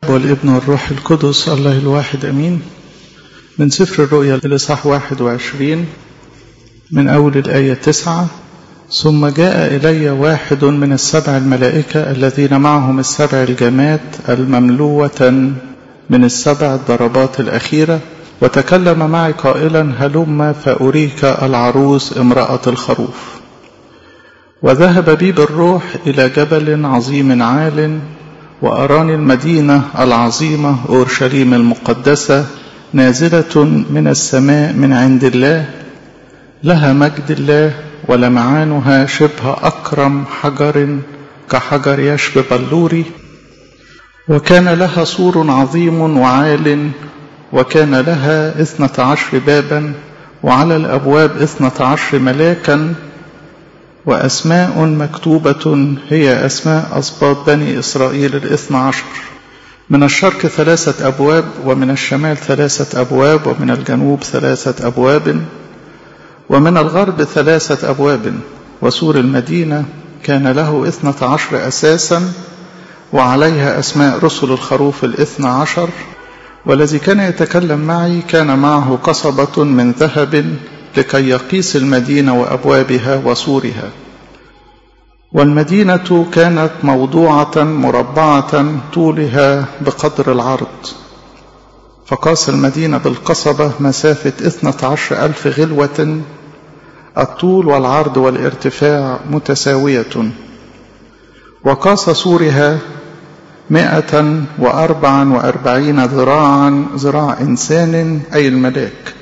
الآب والابن والروح القدس الله الواحد أمين من سفر الرؤيا الإصحاح 21 من أول الآية 9 ثم جاء إلي واحد من السبع الملائكة الذين معهم السبع الجمات المملوة من السبع الضربات الأخيرة وتكلم معي قائلا هلم فأريك العروس امرأة الخروف وذهب بي بالروح إلى جبل عظيم عال وأراني المدينة العظيمة أورشليم المقدسة نازلة من السماء من عند الله لها مجد الله ولمعانها شبه أكرم حجر كحجر يشب بلوري وكان لها سور عظيم وعال وكان لها اثنة عشر بابا وعلى الأبواب اثنة عشر ملاكا وأسماء مكتوبة هي أسماء أسباط بني إسرائيل الاثنى عشر من الشرق ثلاثة أبواب ومن الشمال ثلاثة أبواب ومن الجنوب ثلاثة أبواب ومن الغرب ثلاثة أبواب وسور المدينة كان له اثنة عشر أساسا وعليها أسماء رسل الخروف الاثنى عشر والذي كان يتكلم معي كان معه قصبة من ذهب لكي يقيس المدينة وأبوابها وسورها والمدينة كانت موضوعة مربعة طولها بقدر العرض فقاس المدينة بالقصبة مسافة اثنة عشر ألف غلوة الطول والعرض والارتفاع متساوية وقاس سورها مائة وأربعا وأربعين ذراعا ذراع إنسان أي الملاك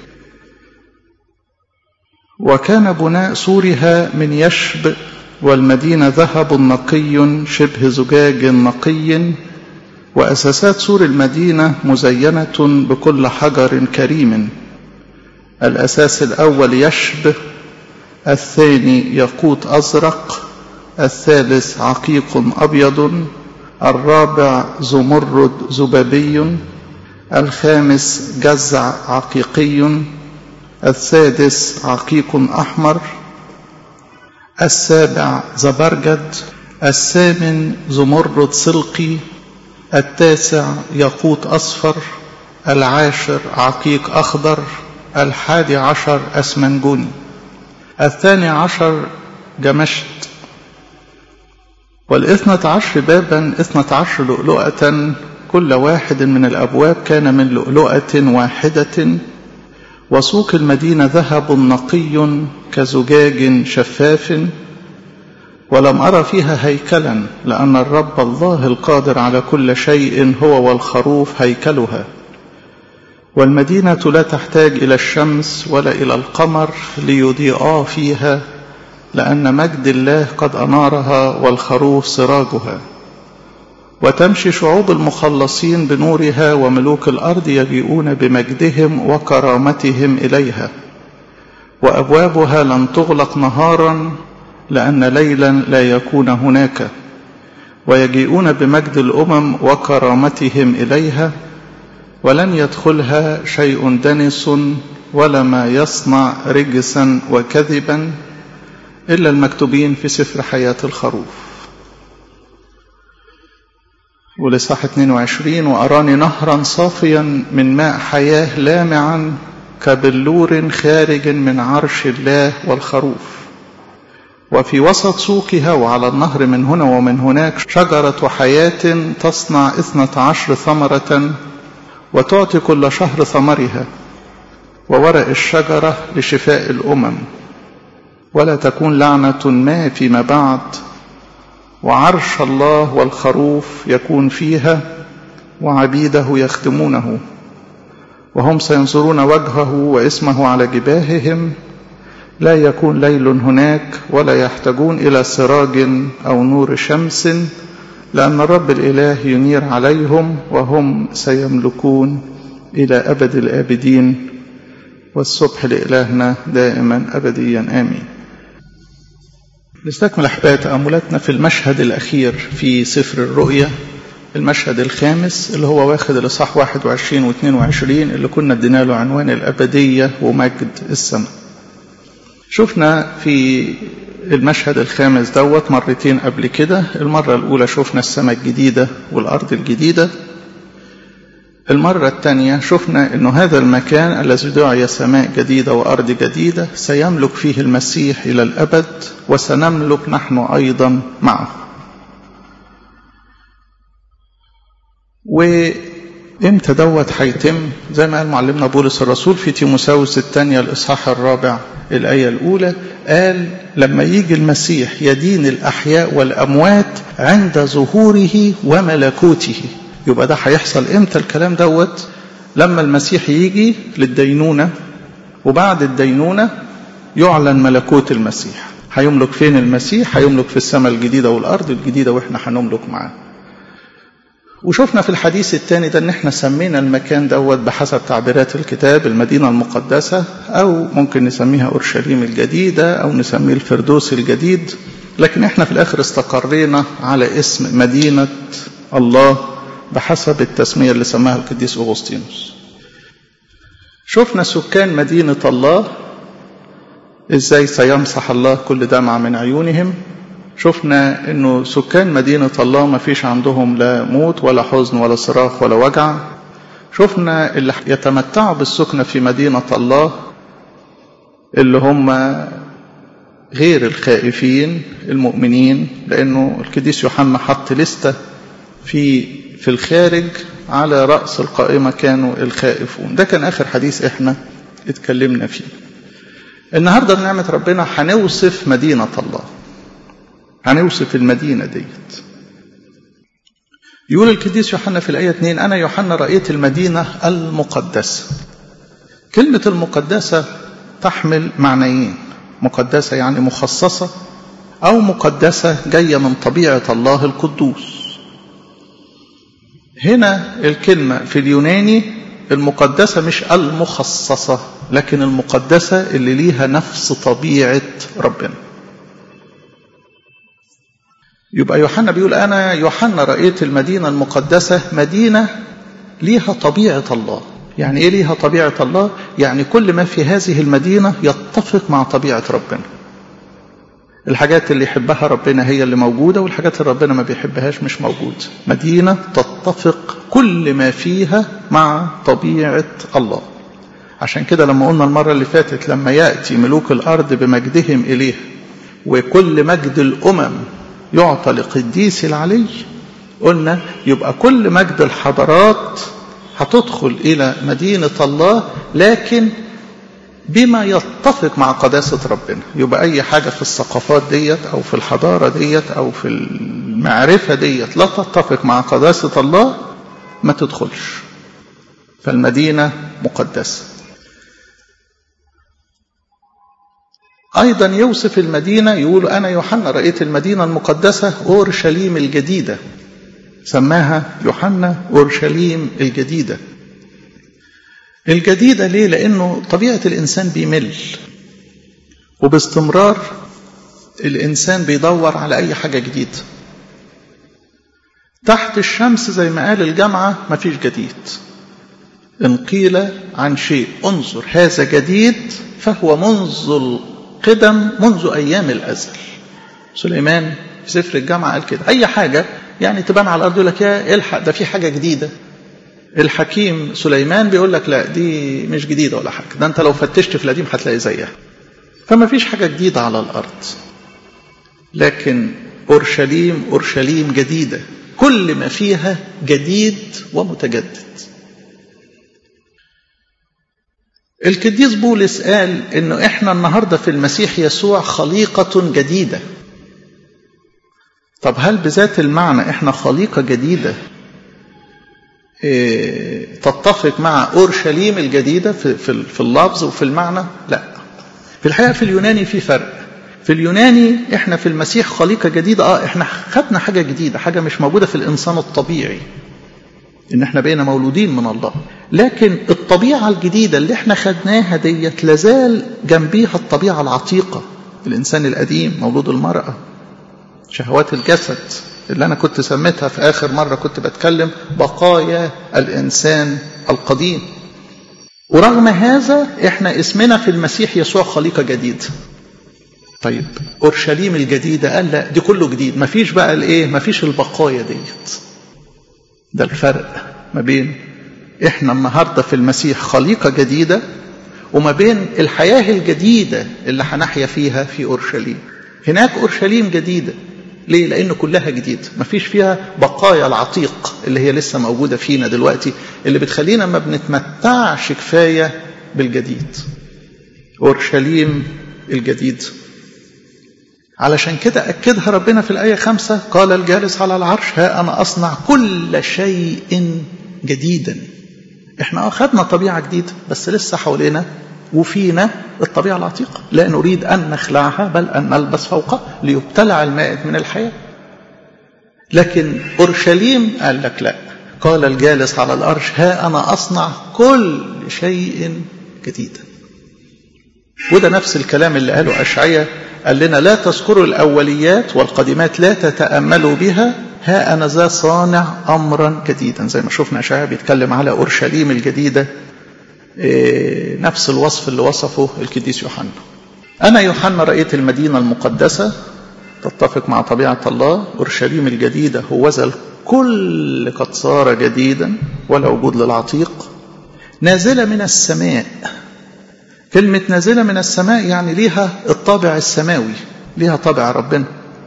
وكان بناء سورها من يشب والمدينة ذهب نقي شبه زجاج نقي وأساسات سور المدينة مزينة بكل حجر كريم الأساس الأول يشب الثاني ياقوت أزرق الثالث عقيق أبيض الرابع زمرد زبابي الخامس جزع عقيقي السادس عقيق أحمر السابع زبرجد الثامن زمرد صلقي التاسع ياقوت أصفر العاشر عقيق أخضر الحادي عشر أسمنجوني الثاني عشر جمشت والاثنة عشر بابا اثنة عشر لؤلؤة كل واحد من الأبواب كان من لؤلؤة واحدة وسوق المدينة ذهب نقي كزجاج شفاف ولم أرى فيها هيكلا لأن الرب الله القادر على كل شيء هو والخروف هيكلها والمدينة لا تحتاج إلى الشمس ولا إلى القمر ليضيئا فيها لأن مجد الله قد أنارها والخروف سراجها وتمشي شعوب المخلصين بنورها وملوك الأرض يجيئون بمجدهم وكرامتهم إليها وأبوابها لن تغلق نهارا لأن ليلا لا يكون هناك ويجيئون بمجد الأمم وكرامتهم إليها ولن يدخلها شيء دنس ولا ما يصنع رجسا وكذبا إلا المكتوبين في سفر حياة الخروف ولصح 22 وأراني نهرا صافيا من ماء حياة لامعا كبلور خارج من عرش الله والخروف وفي وسط سوقها وعلى النهر من هنا ومن هناك شجرة حياة تصنع اثنة عشر ثمرة وتعطي كل شهر ثمرها وورق الشجرة لشفاء الأمم ولا تكون لعنة ما فيما بعد وعرش الله والخروف يكون فيها وعبيده يختمونه وهم سينظرون وجهه واسمه على جباههم لا يكون ليل هناك ولا يحتاجون إلى سراج أو نور شمس لأن الرب الإله ينير عليهم وهم سيملكون إلى أبد الآبدين والصبح لإلهنا دائما أبديا آمين نستكمل أحباء تأملاتنا في المشهد الأخير في سفر الرؤيا المشهد الخامس اللي هو واخد الإصحاح 21 و 22 اللي كنا ادينا له عنوان الأبدية ومجد السماء شفنا في المشهد الخامس دوت مرتين قبل كده المرة الأولى شفنا السماء الجديدة والأرض الجديدة المرة الثانية شفنا أنه هذا المكان الذي دعي سماء جديدة وأرض جديدة سيملك فيه المسيح إلى الأبد وسنملك نحن أيضا معه وإمتى دوت هيتم زي ما قال معلمنا بولس الرسول في تيموساوس الثانية الإصحاح الرابع الآية الأولى قال لما يجي المسيح يدين الأحياء والأموات عند ظهوره وملكوته يبقى ده هيحصل امتى الكلام دوت لما المسيح يجي للدينونة وبعد الدينونة يعلن ملكوت المسيح هيملك فين المسيح هيملك في السماء الجديدة والأرض الجديدة وإحنا هنملك معاه وشفنا في الحديث الثاني ده ان احنا سمينا المكان دوت بحسب تعبيرات الكتاب المدينة المقدسة او ممكن نسميها اورشليم الجديدة او نسميه الفردوس الجديد لكن احنا في الاخر استقرينا على اسم مدينة الله بحسب التسمية اللي سماها القديس أغسطينوس شفنا سكان مدينة الله ازاي سيمسح الله كل دمعة من عيونهم شفنا انه سكان مدينة الله ما فيش عندهم لا موت ولا حزن ولا صراخ ولا وجع شفنا اللي يتمتعوا بالسكنة في مدينة الله اللي هم غير الخائفين المؤمنين لانه القديس يوحنا حط لستة في في الخارج على رأس القائمة كانوا الخائفون ده كان آخر حديث إحنا اتكلمنا فيه النهاردة بنعمة ربنا هنوصف مدينة الله هنوصف المدينة ديت يقول القديس يوحنا في الآية 2 أنا يوحنا رأيت المدينة المقدسة كلمة المقدسة تحمل معنيين مقدسة يعني مخصصة أو مقدسة جاية من طبيعة الله القدوس هنا الكلمة في اليوناني المقدسة مش المخصصة لكن المقدسة اللي ليها نفس طبيعة ربنا يبقى يوحنا بيقول أنا يوحنا رأيت المدينة المقدسة مدينة ليها طبيعة الله يعني إيه ليها طبيعة الله؟ يعني كل ما في هذه المدينة يتفق مع طبيعة ربنا الحاجات اللي يحبها ربنا هي اللي موجودة والحاجات اللي ربنا ما بيحبهاش مش موجودة مدينة تتفق كل ما فيها مع طبيعة الله عشان كده لما قلنا المرة اللي فاتت لما يأتي ملوك الأرض بمجدهم إليه وكل مجد الأمم يعطى لقديس العلي قلنا يبقى كل مجد الحضارات هتدخل إلى مدينة الله لكن بما يتفق مع قداسة ربنا يبقى أي حاجة في الثقافات ديت أو في الحضارة ديت أو في المعرفة ديت لا تتفق مع قداسة الله ما تدخلش فالمدينة مقدسة أيضا يوصف المدينة يقول أنا يوحنا رأيت المدينة المقدسة أورشليم الجديدة سماها يوحنا أورشليم الجديدة الجديدة ليه؟ لأنه طبيعة الإنسان بيمل وباستمرار الإنسان بيدور على أي حاجة جديدة تحت الشمس زي ما قال الجامعة مفيش جديد إن قيل عن شيء انظر هذا جديد فهو منذ القدم منذ أيام الأزل سليمان في سفر الجامعة قال كده أي حاجة يعني تبان على الأرض يقول لك يا الحق ده في حاجة جديدة الحكيم سليمان بيقول لك لا دي مش جديدة ولا حاجة ده أنت لو فتشت في القديم هتلاقي زيها فما فيش حاجة جديدة على الأرض لكن أورشليم أورشليم جديدة كل ما فيها جديد ومتجدد القديس بولس قال انه احنا النهارده في المسيح يسوع خليقة جديدة طب هل بذات المعنى احنا خليقة جديدة اه تتفق مع اورشليم الجديدة في, في, في اللفظ وفي المعنى لا في الحقيقة في اليوناني في فرق في اليوناني احنا في المسيح خليقة جديدة اه احنا خدنا حاجة جديدة حاجة مش موجودة في الانسان الطبيعي ان احنا بقينا مولودين من الله لكن الطبيعة الجديدة اللي احنا خدناها ديت لازال جنبيها الطبيعة العتيقة الانسان القديم مولود المرأة شهوات الجسد اللي انا كنت سميتها في اخر مرة كنت بتكلم بقايا الانسان القديم ورغم هذا احنا اسمنا في المسيح يسوع خليقة جديدة طيب اورشليم الجديدة قال لا دي كله جديد مفيش بقى الايه مفيش البقايا ديت ده الفرق ما بين احنا النهارده في المسيح خليقه جديده وما بين الحياه الجديده اللي هنحيا فيها في اورشليم هناك اورشليم جديده ليه لان كلها جديده ما فيش فيها بقايا العتيق اللي هي لسه موجوده فينا دلوقتي اللي بتخلينا ما بنتمتعش كفايه بالجديد اورشليم الجديد علشان كده أكدها ربنا في الآية خمسة قال الجالس على العرش ها أنا أصنع كل شيء جديدا احنا أخذنا طبيعة جديدة بس لسه حوالينا وفينا الطبيعة العتيقة لا نريد أن نخلعها بل أن نلبس فوقها ليبتلع المائد من الحياة لكن أورشليم قال لك لا قال الجالس على الأرش ها أنا أصنع كل شيء جديدا وده نفس الكلام اللي قاله أشعية قال لنا لا تذكروا الأوليات والقديمات لا تتأملوا بها ها أنا ذا صانع أمرا جديدا زي ما شفنا أشعية بيتكلم على أورشليم الجديدة إيه نفس الوصف اللي وصفه القديس يوحنا أنا يوحنا رأيت المدينة المقدسة تتفق مع طبيعة الله أورشليم الجديدة هو ذا الكل قد صار جديدا ولا وجود للعتيق نازلة من السماء كلمة نازلة من السماء يعني ليها الطابع السماوي ليها طابع ربنا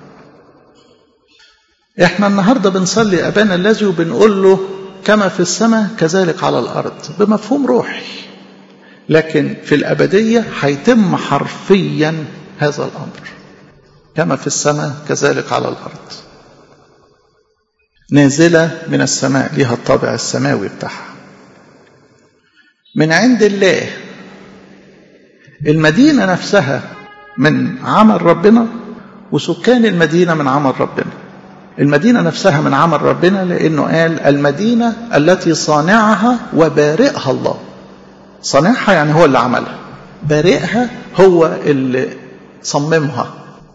احنا النهاردة بنصلي أبانا الذي وبنقول له كما في السماء كذلك على الأرض بمفهوم روحي لكن في الأبدية هيتم حرفيا هذا الأمر كما في السماء كذلك على الأرض نازلة من السماء ليها الطابع السماوي بتاعها من عند الله المدينة نفسها من عمل ربنا وسكان المدينة من عمل ربنا المدينة نفسها من عمل ربنا لأنه قال المدينة التي صانعها وبارئها الله صانعها يعني هو اللي عملها بارئها هو اللي صممها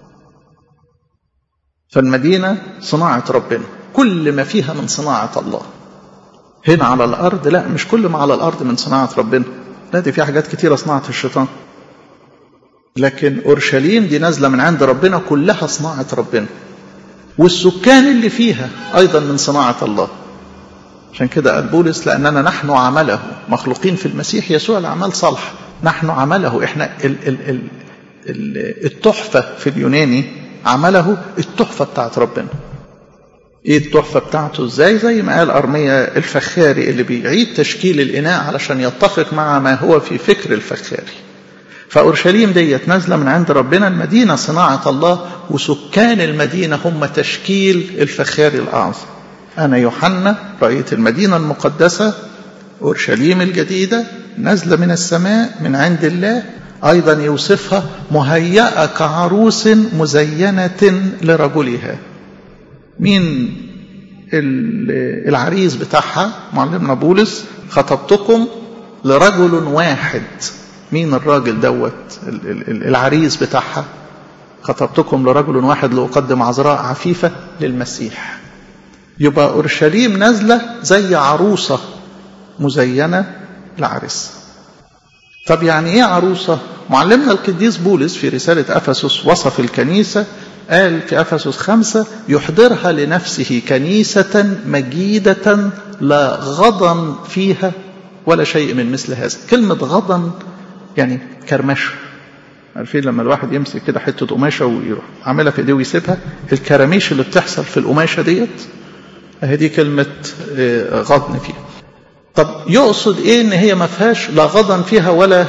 فالمدينة صناعة ربنا كل ما فيها من صناعة الله هنا على الأرض لا مش كل ما على الأرض من صناعة ربنا لا دي في حاجات كتيرة صناعة الشيطان لكن أورشليم دي نازلة من عند ربنا كلها صناعة ربنا والسكان اللي فيها أيضا من صناعة الله عشان كده قال بولس لأننا نحن عمله مخلوقين في المسيح يسوع الأعمال صالحة نحن عمله إحنا ال ال ال ال التحفة في اليوناني عمله التحفة بتاعت ربنا ايه التحفة بتاعته ازاي زي ما قال أرمية الفخاري اللي بيعيد تشكيل الإناء علشان يتفق مع ما هو في فكر الفخاري فأورشليم ديت نازلة من عند ربنا المدينة صناعة الله وسكان المدينة هم تشكيل الفخاري الأعظم أنا يوحنا رأيت المدينة المقدسة أورشليم الجديدة نازلة من السماء من عند الله أيضا يوصفها مهيئة كعروس مزينة لرجلها مين العريس بتاعها معلمنا بولس خطبتكم لرجل واحد مين الراجل دوت العريس بتاعها خطبتكم لرجل واحد لأقدم عذراء عفيفة للمسيح يبقى أورشليم نازلة زي عروسة مزينة لعريس طب يعني ايه عروسة معلمنا القديس بولس في رسالة أفسس وصف الكنيسة قال في أفسس خمسة يحضرها لنفسه كنيسة مجيدة لا غضن فيها ولا شيء من مثل هذا كلمة غضن يعني كرمشة عارفين لما الواحد يمسك كده حتة قماشة ويروح عاملها في ايديه ويسيبها الكراميش اللي بتحصل في القماشة ديت اهي دي كلمة غضن فيها طب يقصد ايه ان هي ما فيهاش لا غضن فيها ولا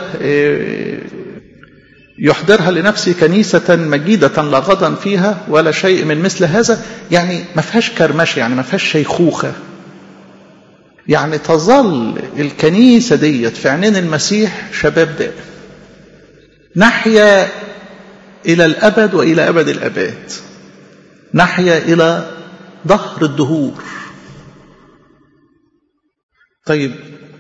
يحضرها لنفسه كنيسة مجيدة لا غضن فيها ولا شيء من مثل هذا يعني ما فيهاش كرمشة يعني ما فيهاش شيخوخة يعني تظل الكنيسة ديت في عينين المسيح شباب دائم نحيا إلى الأبد وإلى أبد الأباد نحيا إلى ظهر الدهور طيب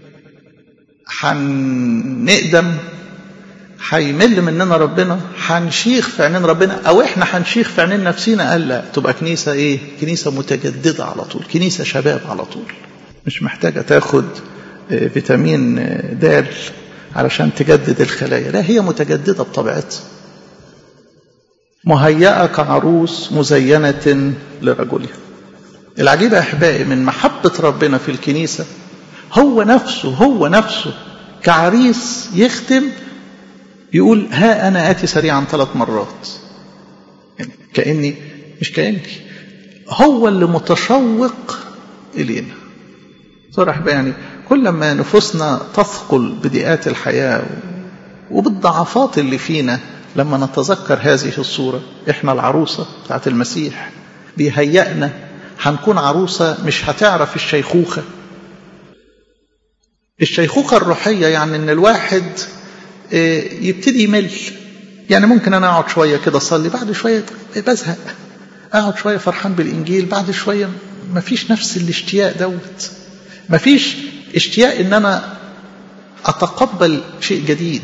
هنقدم هيمل مننا ربنا هنشيخ في عينين ربنا او احنا هنشيخ في عينين نفسينا قال لا تبقى كنيسه ايه كنيسه متجدده على طول كنيسه شباب على طول مش محتاجه تاخد فيتامين د علشان تجدد الخلايا لا هي متجدده بطبيعتها مهيئه كعروس مزينه لرجلها العجيب يا احبائي من محبه ربنا في الكنيسه هو نفسه هو نفسه كعريس يختم يقول ها أنا آتي سريعا ثلاث مرات يعني كأني مش كأني هو اللي متشوق إلينا صراحة يعني كل ما نفوسنا تثقل بضيقات الحياة وبالضعفات اللي فينا لما نتذكر هذه الصورة احنا العروسة بتاعت المسيح بيهيئنا هنكون عروسة مش هتعرف الشيخوخة الشيخوخة الروحية يعني ان الواحد يبتدي يمل يعني ممكن انا اقعد شوية كده اصلي بعد شوية بزهق اقعد شوية فرحان بالانجيل بعد شوية مفيش نفس الاشتياق دوت مفيش اشتياق ان انا اتقبل شيء جديد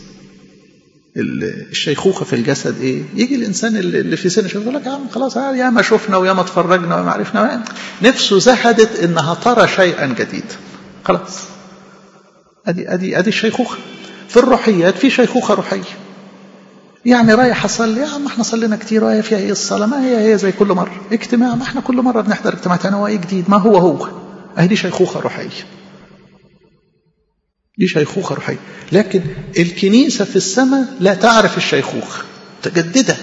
الشيخوخة في الجسد ايه يجي الانسان اللي في سن يقول لك يا عم خلاص يا ما شفنا ويا ما اتفرجنا ويا ما عرفنا نفسه زهدت انها ترى شيئا جديدا خلاص ادي ادي ادي الشيخوخة في الروحيات في شيخوخة روحية يعني رايح اصلي يا عم احنا صلينا كتير وهي فيها ايه الصلاه ما هي هي زي كل مره اجتماع ما احنا كل مره بنحضر اجتماعات انا هو ايه جديد ما هو هو اهي دي شيخوخه روحيه دي شيخوخه روحيه لكن الكنيسه في السماء لا تعرف الشيخوخه متجدده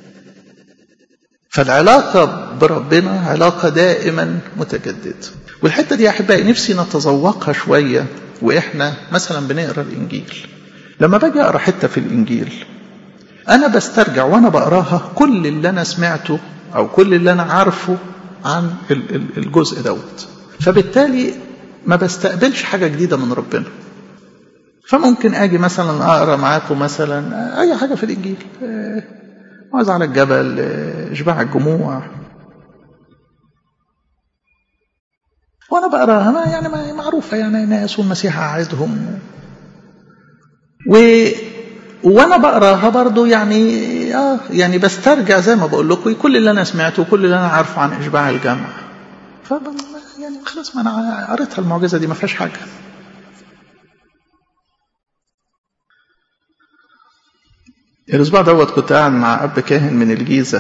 فالعلاقه بربنا علاقه دائما متجدده والحته دي يا احبائي نفسي نتذوقها شويه واحنا مثلا بنقرا الانجيل لما باجي اقرا حته في الانجيل أنا بسترجع وأنا بقراها كل اللي أنا سمعته أو كل اللي أنا عارفه عن الجزء دوت فبالتالي ما بستقبلش حاجة جديدة من ربنا فممكن أجي مثلا أقرأ معاكم مثلا أي حاجة في الإنجيل موعظة على الجبل إشباع الجموع وأنا بقراها ما يعني ما معروفة يعني ناس والمسيح قاعدهم و وانا بقراها برضو يعني اه يعني بسترجع زي ما بقول لكم كل اللي انا سمعته وكل اللي انا عارفه عن اشباع الجمع ف يعني خلاص ما انا قريتها المعجزه دي ما فيهاش حاجه الاسبوع دوت كنت قاعد مع اب كاهن من الجيزه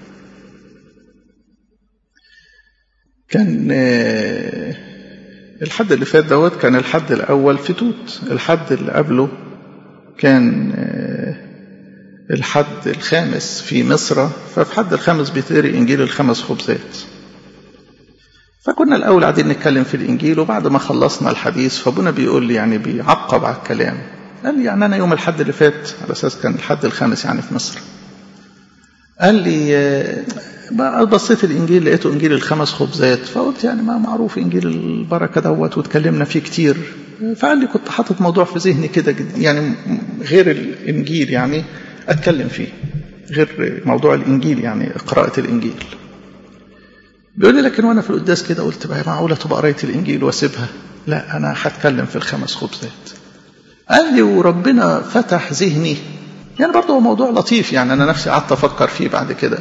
كان الحد اللي فات دوت كان الحد الاول في توت الحد اللي قبله كان الحد الخامس في مصر ففي حد الخامس بيتقري إنجيل الخمس خبزات فكنا الأول قاعدين نتكلم في الإنجيل وبعد ما خلصنا الحديث فابونا بيقول لي يعني بيعقب على الكلام قال لي يعني أنا يوم الحد اللي فات على أساس كان الحد الخامس يعني في مصر قال لي بصيت الإنجيل لقيته إنجيل الخمس خبزات فقلت يعني ما معروف إنجيل البركة دوت واتكلمنا فيه كتير فقال لي كنت حاطط موضوع في ذهني كده يعني غير الإنجيل يعني أتكلم فيه غير موضوع الإنجيل يعني قراءة الإنجيل بيقول لي لكن وأنا في القداس كده قلت بقى معقولة تبقى قراية الإنجيل وأسيبها لا أنا هتكلم في الخمس خبزات قال لي وربنا فتح ذهني يعني برضه هو موضوع لطيف يعني أنا نفسي قعدت أفكر فيه بعد كده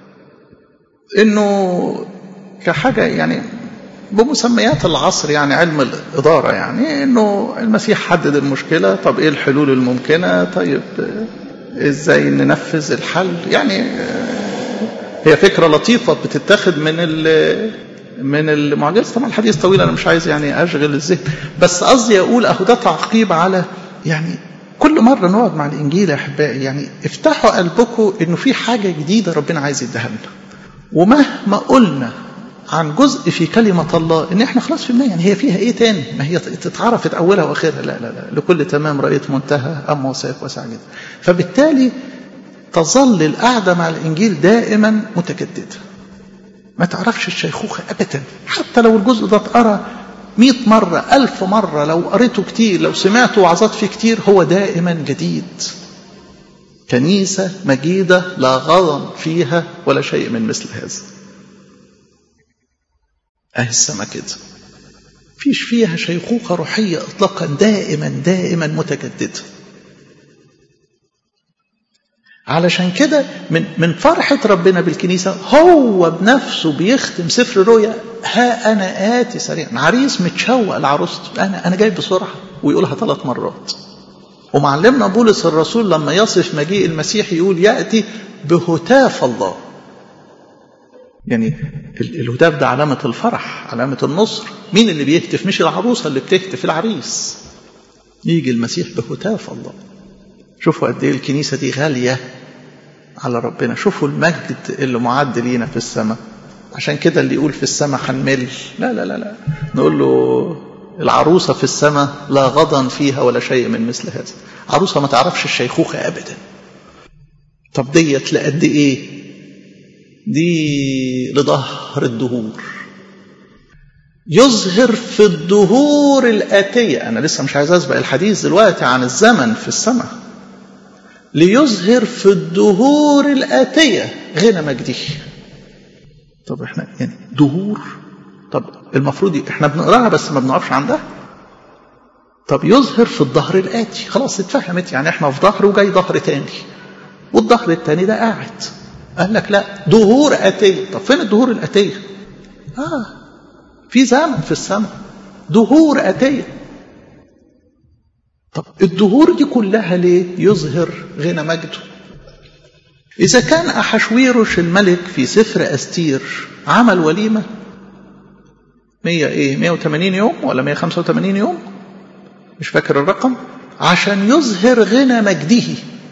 إنه كحاجة يعني بمسميات العصر يعني علم الإدارة يعني إنه المسيح حدد المشكلة طب إيه الحلول الممكنة طيب إزاي ننفذ الحل يعني هي فكرة لطيفة بتتاخد من من المعجزة طبعا الحديث طويل أنا مش عايز يعني أشغل الذهن بس قصدي أقول أهو ده تعقيب على يعني كل مرة نقعد مع الإنجيل يا أحبائي يعني افتحوا قلبكم إنه في حاجة جديدة ربنا عايز يديها لنا ومهما قلنا عن جزء في كلمة الله إن إحنا خلاص فهمنا يعني هي فيها إيه تاني ما هي تتعرفت أولها وآخرها لا لا لا لكل تمام رأيت منتهى أما وسائق واسع جدا فبالتالي تظل القعدة مع الإنجيل دائما متجددة ما تعرفش الشيخوخة أبدا حتى لو الجزء ده اتقرا مئة مرة ألف مرة لو قريته كتير لو سمعته وعظات فيه كتير هو دائما جديد كنيسة مجيدة لا غضن فيها ولا شيء من مثل هذا أهي السما كده فيش فيها شيخوخة روحية إطلاقا دائما دائما متجددة علشان كده من من فرحة ربنا بالكنيسة هو بنفسه بيختم سفر الرؤيا ها أنا آتي سريعا عريس متشوق لعروسته أنا أنا جاي بسرعة ويقولها ثلاث مرات ومعلمنا بولس الرسول لما يصف مجيء المسيح يقول يأتي بهتاف الله يعني الهتاف ده علامة الفرح علامة النصر مين اللي بيهتف مش العروسة اللي بتهتف العريس يجي المسيح بهتاف الله شوفوا قد ايه الكنيسة دي غالية على ربنا شوفوا المجد اللي معد لينا في السماء عشان كده اللي يقول في السماء هنمل لا لا لا لا نقول له العروسة في السماء لا غضن فيها ولا شيء من مثل هذا عروسة ما تعرفش الشيخوخة أبدا طب ديت لقد إيه دي لظهر الدهور يظهر في الدهور الآتية أنا لسه مش عايز أسبق الحديث دلوقتي عن الزمن في السماء ليظهر في الدهور الآتية غنى مجده طب احنا يعني دهور طب المفروض احنا بنقراها بس ما بنقفش عندها طب يظهر في الظهر الآتي خلاص اتفهمت يعني احنا في ظهر وجاي ظهر تاني والظهر التاني ده قاعد قال لك لا دهور آتية طب فين الدهور الآتية آه في زمن في السماء دهور آتية طب الدهور دي كلها ليه يظهر غنى مجده إذا كان أحشويروش الملك في سفر أستير عمل وليمة 100 إيه 180 يوم ولا 185 يوم مش فاكر الرقم عشان يظهر غنى مجده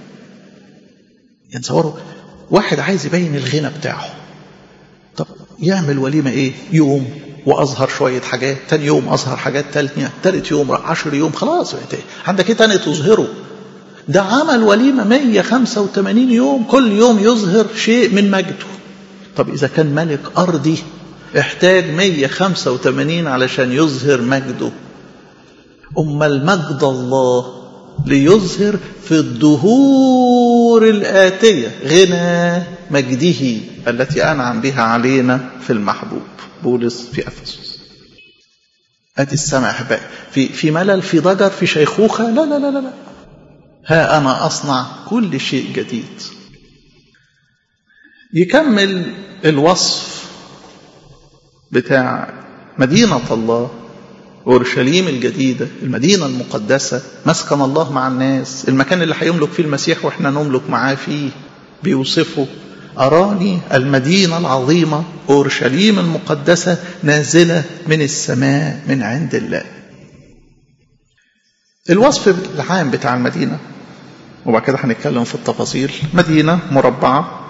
يعني تصوروا واحد عايز يبين الغنى بتاعه طب يعمل وليمة إيه يوم وأظهر شوية حاجات تاني يوم أظهر حاجات تانية تالت يوم عشر يوم خلاص عندك إيه تاني تظهره ده عمل وليمة 185 يوم كل يوم يظهر شيء من مجده طب إذا كان ملك أرضي احتاج 185 علشان يظهر مجده أما المجد الله ليظهر في الدهور الآتية غنى مجده التي أنعم بها علينا في المحبوب بولس في أفسس أدي السمع أحبائي في في ملل في ضجر في شيخوخة لا لا لا لا, لا. ها أنا أصنع كل شيء جديد يكمل الوصف بتاع مدينة الله أورشليم الجديدة المدينة المقدسة مسكن الله مع الناس المكان اللي هيملك فيه المسيح وإحنا نملك معاه فيه بيوصفه أراني المدينة العظيمة أورشليم المقدسة نازلة من السماء من عند الله الوصف العام بتاع المدينة وبعد كده هنتكلم في التفاصيل مدينة مربعة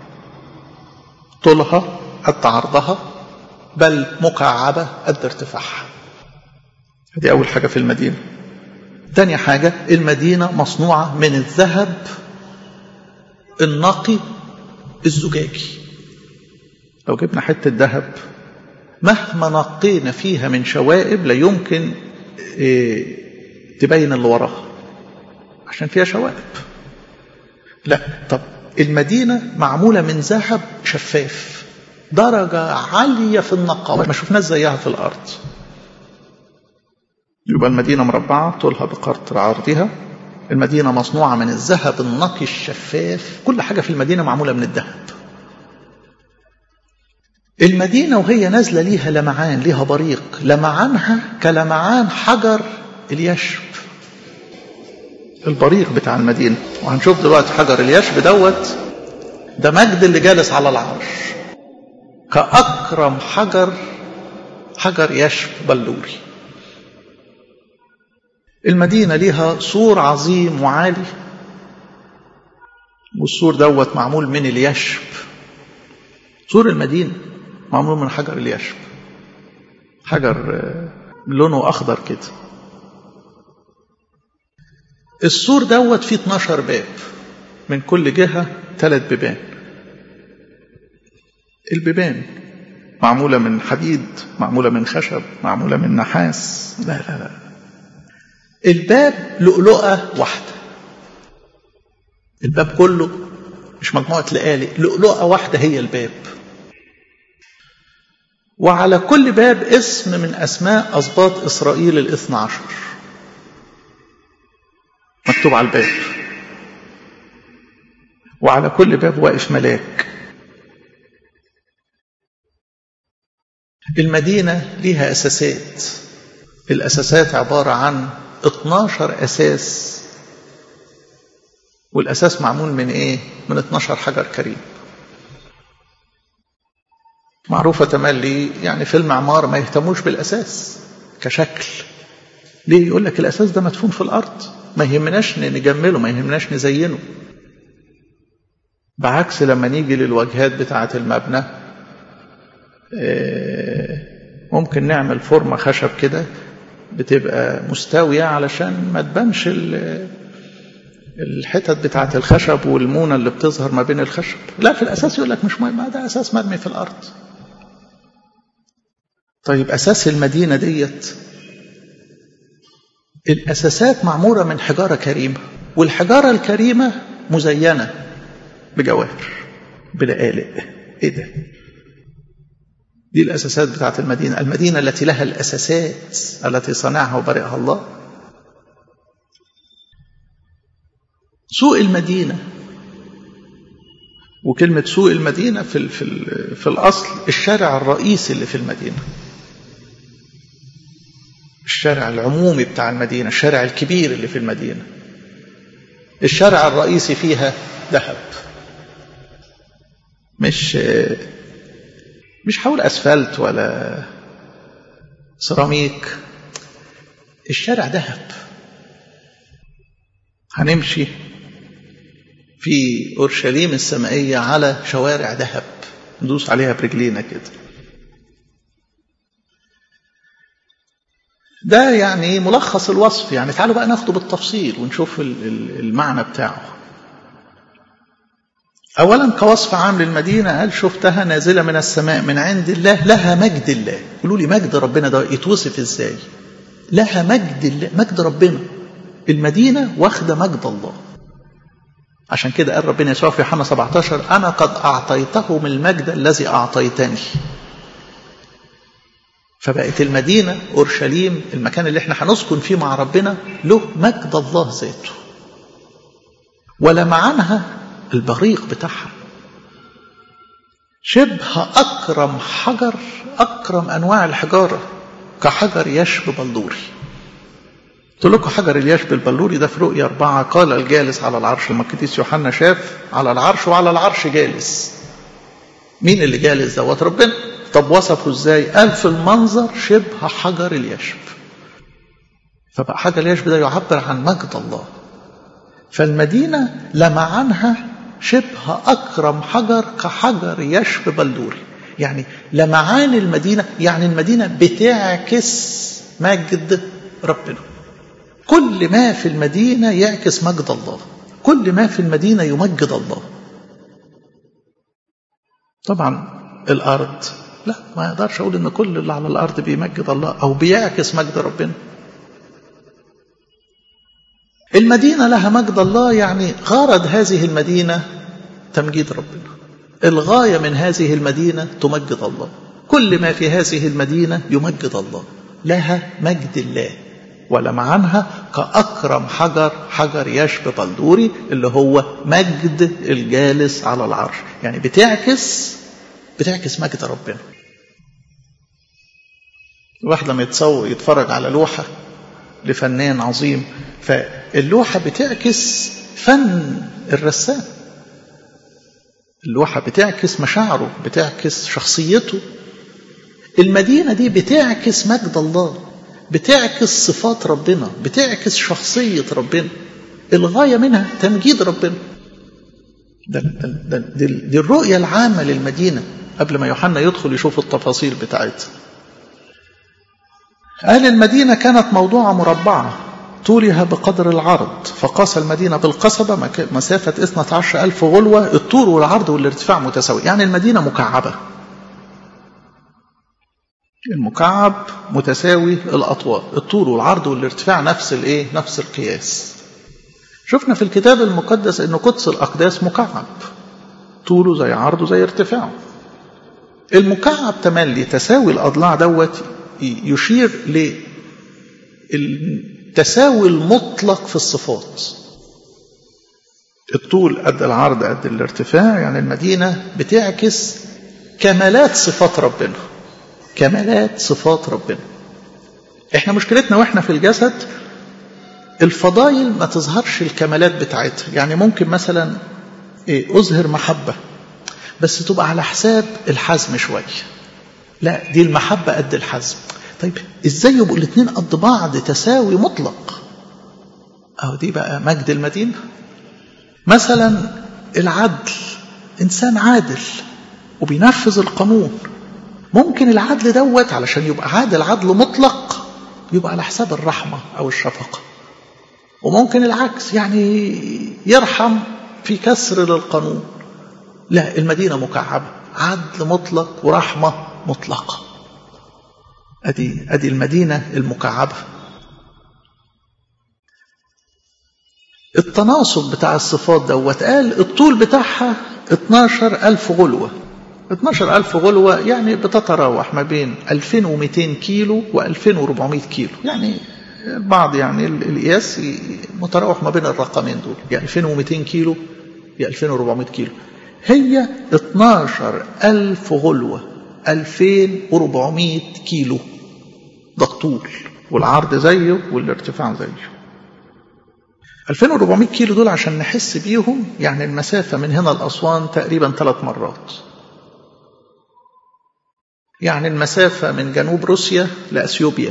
طولها قد عرضها بل مكعبة قد ارتفاعها دي أول حاجة في المدينة تاني حاجة المدينة مصنوعة من الذهب النقي الزجاجي لو جبنا حتة ذهب مهما نقينا فيها من شوائب لا يمكن إيه تبين اللي وراها عشان فيها شوائب لا طب المدينة معمولة من ذهب شفاف درجة عالية في النقاوة ما شفناش زيها في الأرض يبقى المدينة مربعة طولها بقطر عرضها المدينة مصنوعة من الذهب النقي الشفاف كل حاجة في المدينة معمولة من الذهب المدينة وهي نازلة ليها لمعان ليها بريق لمعانها كلمعان حجر اليشب البريق بتاع المدينة وهنشوف دلوقتي حجر اليشب دوت ده مجد اللي جالس على العرش كأكرم حجر حجر يشب بلوري المدينة ليها سور عظيم وعالي والسور دوت معمول من اليشب سور المدينة معمول من حجر اليشب حجر لونه أخضر كده السور دوت فيه 12 باب من كل جهة ثلاث بيبان البيبان معمولة من حديد معمولة من خشب معمولة من نحاس لا لا لا الباب لؤلؤة واحدة الباب كله مش مجموعة لقالق لؤلؤة واحدة هي الباب وعلى كل باب اسم من أسماء أسباط إسرائيل الاثنى عشر مكتوب على الباب وعلى كل باب واقف ملاك المدينة ليها أساسات الأساسات عبارة عن 12 أساس والأساس معمول من إيه؟ من 12 حجر كريم معروفة تملي يعني في المعمار ما يهتموش بالأساس كشكل ليه يقول لك الأساس ده مدفون في الأرض ما يهمناش نجمله ما يهمناش نزينه بعكس لما نيجي للواجهات بتاعة المبنى ممكن نعمل فورمة خشب كده بتبقى مستوية علشان ما تبانش الحتت بتاعة الخشب والمونة اللي بتظهر ما بين الخشب لا في الأساس يقول لك مش مهم ده أساس مرمي في الأرض طيب أساس المدينة ديت الأساسات معمورة من حجارة كريمة والحجارة الكريمة مزينة بجواهر بلقالق ايه ده دي الأساسات بتاعت المدينة المدينة التي لها الأساسات التي صنعها وبرئها الله سوق المدينة وكلمة سوق المدينة في, في, في الأصل الشارع الرئيسي اللي في المدينة الشارع العمومي بتاع المدينة الشارع الكبير اللي في المدينة الشارع الرئيسي فيها ذهب مش مش حول اسفلت ولا سيراميك الشارع ذهب هنمشي في اورشليم السمائيه على شوارع ذهب ندوس عليها برجلينا كده ده يعني ملخص الوصف يعني تعالوا بقى ناخده بالتفصيل ونشوف المعنى بتاعه أولا كوصف عام للمدينة قال شفتها نازلة من السماء من عند الله لها مجد الله قولوا لي مجد ربنا ده يتوصف ازاي لها مجد الله مجد ربنا المدينة واخدة مجد الله عشان كده قال ربنا يسوع في يوحنا 17 أنا قد أعطيتهم المجد الذي أعطيتني فبقت المدينة أورشليم المكان اللي احنا هنسكن فيه مع ربنا له مجد الله ذاته ولمعنها البريق بتاعها شبه أكرم حجر أكرم أنواع الحجارة كحجر يشب بلوري قلت لكم حجر اليشب البلوري ده في رؤية أربعة قال الجالس على العرش المقديس يوحنا شاف على العرش وعلى العرش جالس مين اللي جالس دوت ربنا طب وصفه ازاي قال في المنظر شبه حجر اليشب فبقى حجر اليشب ده يعبر عن مجد الله فالمدينة لمعانها شبه أكرم حجر كحجر يشب بلدوري يعني لمعان المدينة يعني المدينة بتعكس مجد ربنا كل ما في المدينة يعكس مجد الله كل ما في المدينة يمجد الله طبعا الأرض لا ما يقدرش أقول إن كل اللي على الأرض بيمجد الله أو بيعكس مجد ربنا المدينة لها مجد الله يعني غرض هذه المدينة تمجيد ربنا الغاية من هذه المدينة تمجد الله كل ما في هذه المدينة يمجد الله لها مجد الله ولمعنها كأكرم حجر حجر يشب بلدوري اللي هو مجد الجالس على العرش يعني بتعكس بتعكس مجد ربنا الواحد لما يتصور يتفرج على لوحة لفنان عظيم فاللوحة بتعكس فن الرسام اللوحة بتعكس مشاعره بتعكس شخصيته المدينة دي بتعكس مجد الله بتعكس صفات ربنا بتعكس شخصية ربنا الغاية منها تمجيد ربنا ده ده ده دي, دي الرؤية العامة للمدينة قبل ما يوحنا يدخل يشوف التفاصيل بتاعتها قال المدينة كانت موضوعة مربعة طولها بقدر العرض فقاس المدينة بالقصبة مسافة 12 ألف غلوة الطول والعرض والارتفاع متساوي يعني المدينة مكعبة المكعب متساوي الأطوال الطول والعرض والارتفاع نفس الايه نفس القياس شفنا في الكتاب المقدس ان قدس الأقداس مكعب طوله زي عرضه زي ارتفاعه المكعب تملي تساوي الأضلاع دوت يشير للتساوي المطلق في الصفات الطول قد العرض قد الارتفاع يعني المدينة بتعكس كمالات صفات ربنا كمالات صفات ربنا احنا مشكلتنا واحنا في الجسد الفضائل ما تظهرش الكمالات بتاعتها يعني ممكن مثلا ايه اظهر محبة بس تبقى على حساب الحزم شوية لا دي المحبة قد الحزم طيب ازاي يبقوا الاثنين قد بعض تساوي مطلق اهو دي بقى مجد المدينة مثلا العدل انسان عادل وبينفذ القانون ممكن العدل دوت علشان يبقى عادل عدل مطلق يبقى على حساب الرحمة او الشفقة وممكن العكس يعني يرحم في كسر للقانون لا المدينة مكعبة عدل مطلق ورحمة مطلقة أدي, أدي المدينة المكعبة التناسق بتاع الصفات دوت قال الطول بتاعها 12 ألف غلوة 12 ألف غلوة يعني بتتراوح ما بين 2200 كيلو و 2400 كيلو يعني بعض يعني القياس متراوح ما بين الرقمين دول يا 2200 كيلو يا 2400 كيلو هي 12 ألف غلوة 2400 كيلو ده الطول والعرض زيه والارتفاع زيه 2400 كيلو دول عشان نحس بيهم يعني المسافة من هنا لأسوان تقريبا ثلاث مرات يعني المسافة من جنوب روسيا لأثيوبيا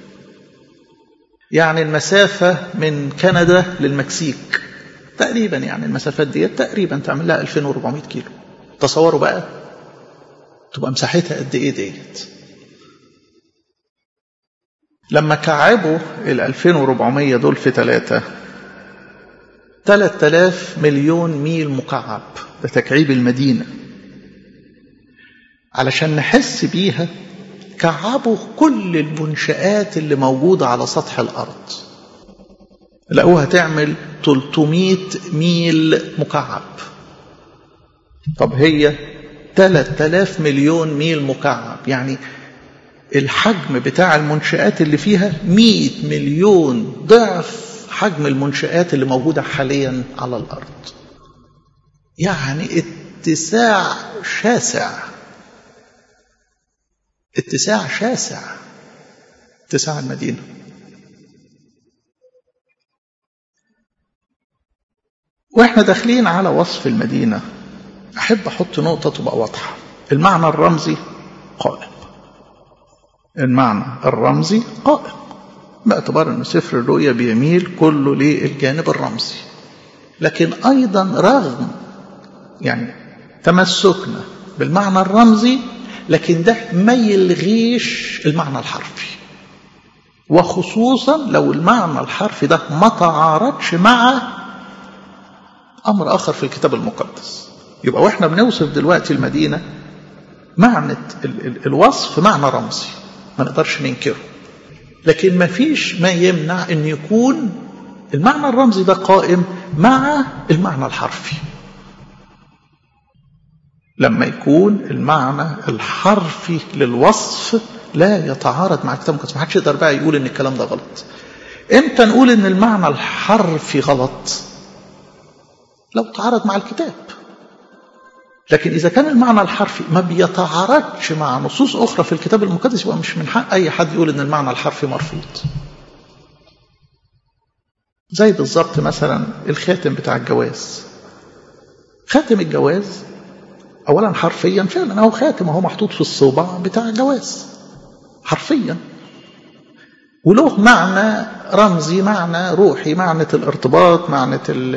يعني المسافة من كندا للمكسيك تقريبا يعني المسافات دي تقريبا تعمل لها 2400 كيلو تصوروا بقى تبقى مساحتها قد ايه ديت لما كعبوا ال 2400 دول في ثلاثة 3000 مليون ميل مكعب ده تكعيب المدينة علشان نحس بيها كعبوا كل المنشآت اللي موجودة على سطح الأرض لقوها تعمل 300 ميل مكعب طب هي 3000 مليون ميل مكعب يعني الحجم بتاع المنشآت اللي فيها 100 مليون ضعف حجم المنشآت اللي موجودة حاليا على الأرض يعني اتساع شاسع اتساع شاسع اتساع المدينة واحنا داخلين على وصف المدينة أحب أحط نقطة تبقى واضحة المعنى الرمزي قائم المعنى الرمزي قائم باعتبار أن سفر الرؤيا بيميل كله للجانب الرمزي لكن أيضا رغم يعني تمسكنا بالمعنى الرمزي لكن ده ما يلغيش المعنى الحرفي وخصوصا لو المعنى الحرفي ده ما تعارضش مع أمر آخر في الكتاب المقدس يبقى واحنا بنوصف دلوقتي المدينة معنى ال ال الوصف معنى رمزي ما نقدرش ننكره لكن ما فيش ما يمنع ان يكون المعنى الرمزي ده قائم مع المعنى الحرفي لما يكون المعنى الحرفي للوصف لا يتعارض مع الكتاب المقدس ما حدش يقدر بقى يقول ان الكلام ده غلط امتى نقول ان المعنى الحرفي غلط لو تعارض مع الكتاب لكن إذا كان المعنى الحرفي ما بيتعارضش مع نصوص أخرى في الكتاب المقدس يبقى مش من حق أي حد يقول إن المعنى الحرفي مرفوض زي بالظبط مثلا الخاتم بتاع الجواز خاتم الجواز أولا حرفيا فعلا هو خاتم هو محطوط في الصبع بتاع الجواز حرفيا وله معنى رمزي معنى روحي معنى الارتباط معنى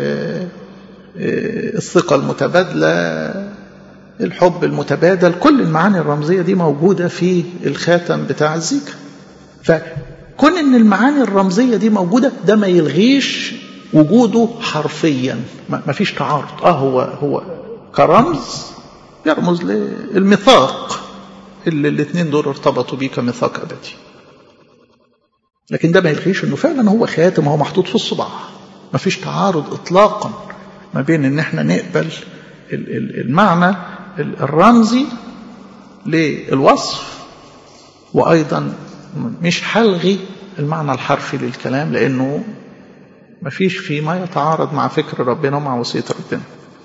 الثقة المتبادلة الحب المتبادل كل المعاني الرمزية دي موجودة في الخاتم بتاع الزيكا فكون ان المعاني الرمزية دي موجودة ده ما يلغيش وجوده حرفيا ما فيش تعارض اه هو هو كرمز يرمز للميثاق اللي الاثنين دول ارتبطوا بيه كميثاق ابدي لكن ده ما يلغيش انه فعلا هو خاتم هو محطوط في الصباع ما فيش تعارض اطلاقا ما بين ان احنا نقبل المعنى الرمزي للوصف وايضا مش هلغي المعنى الحرفي للكلام لانه ما فيش فيه ما يتعارض مع فكر ربنا ومع وصيه ربنا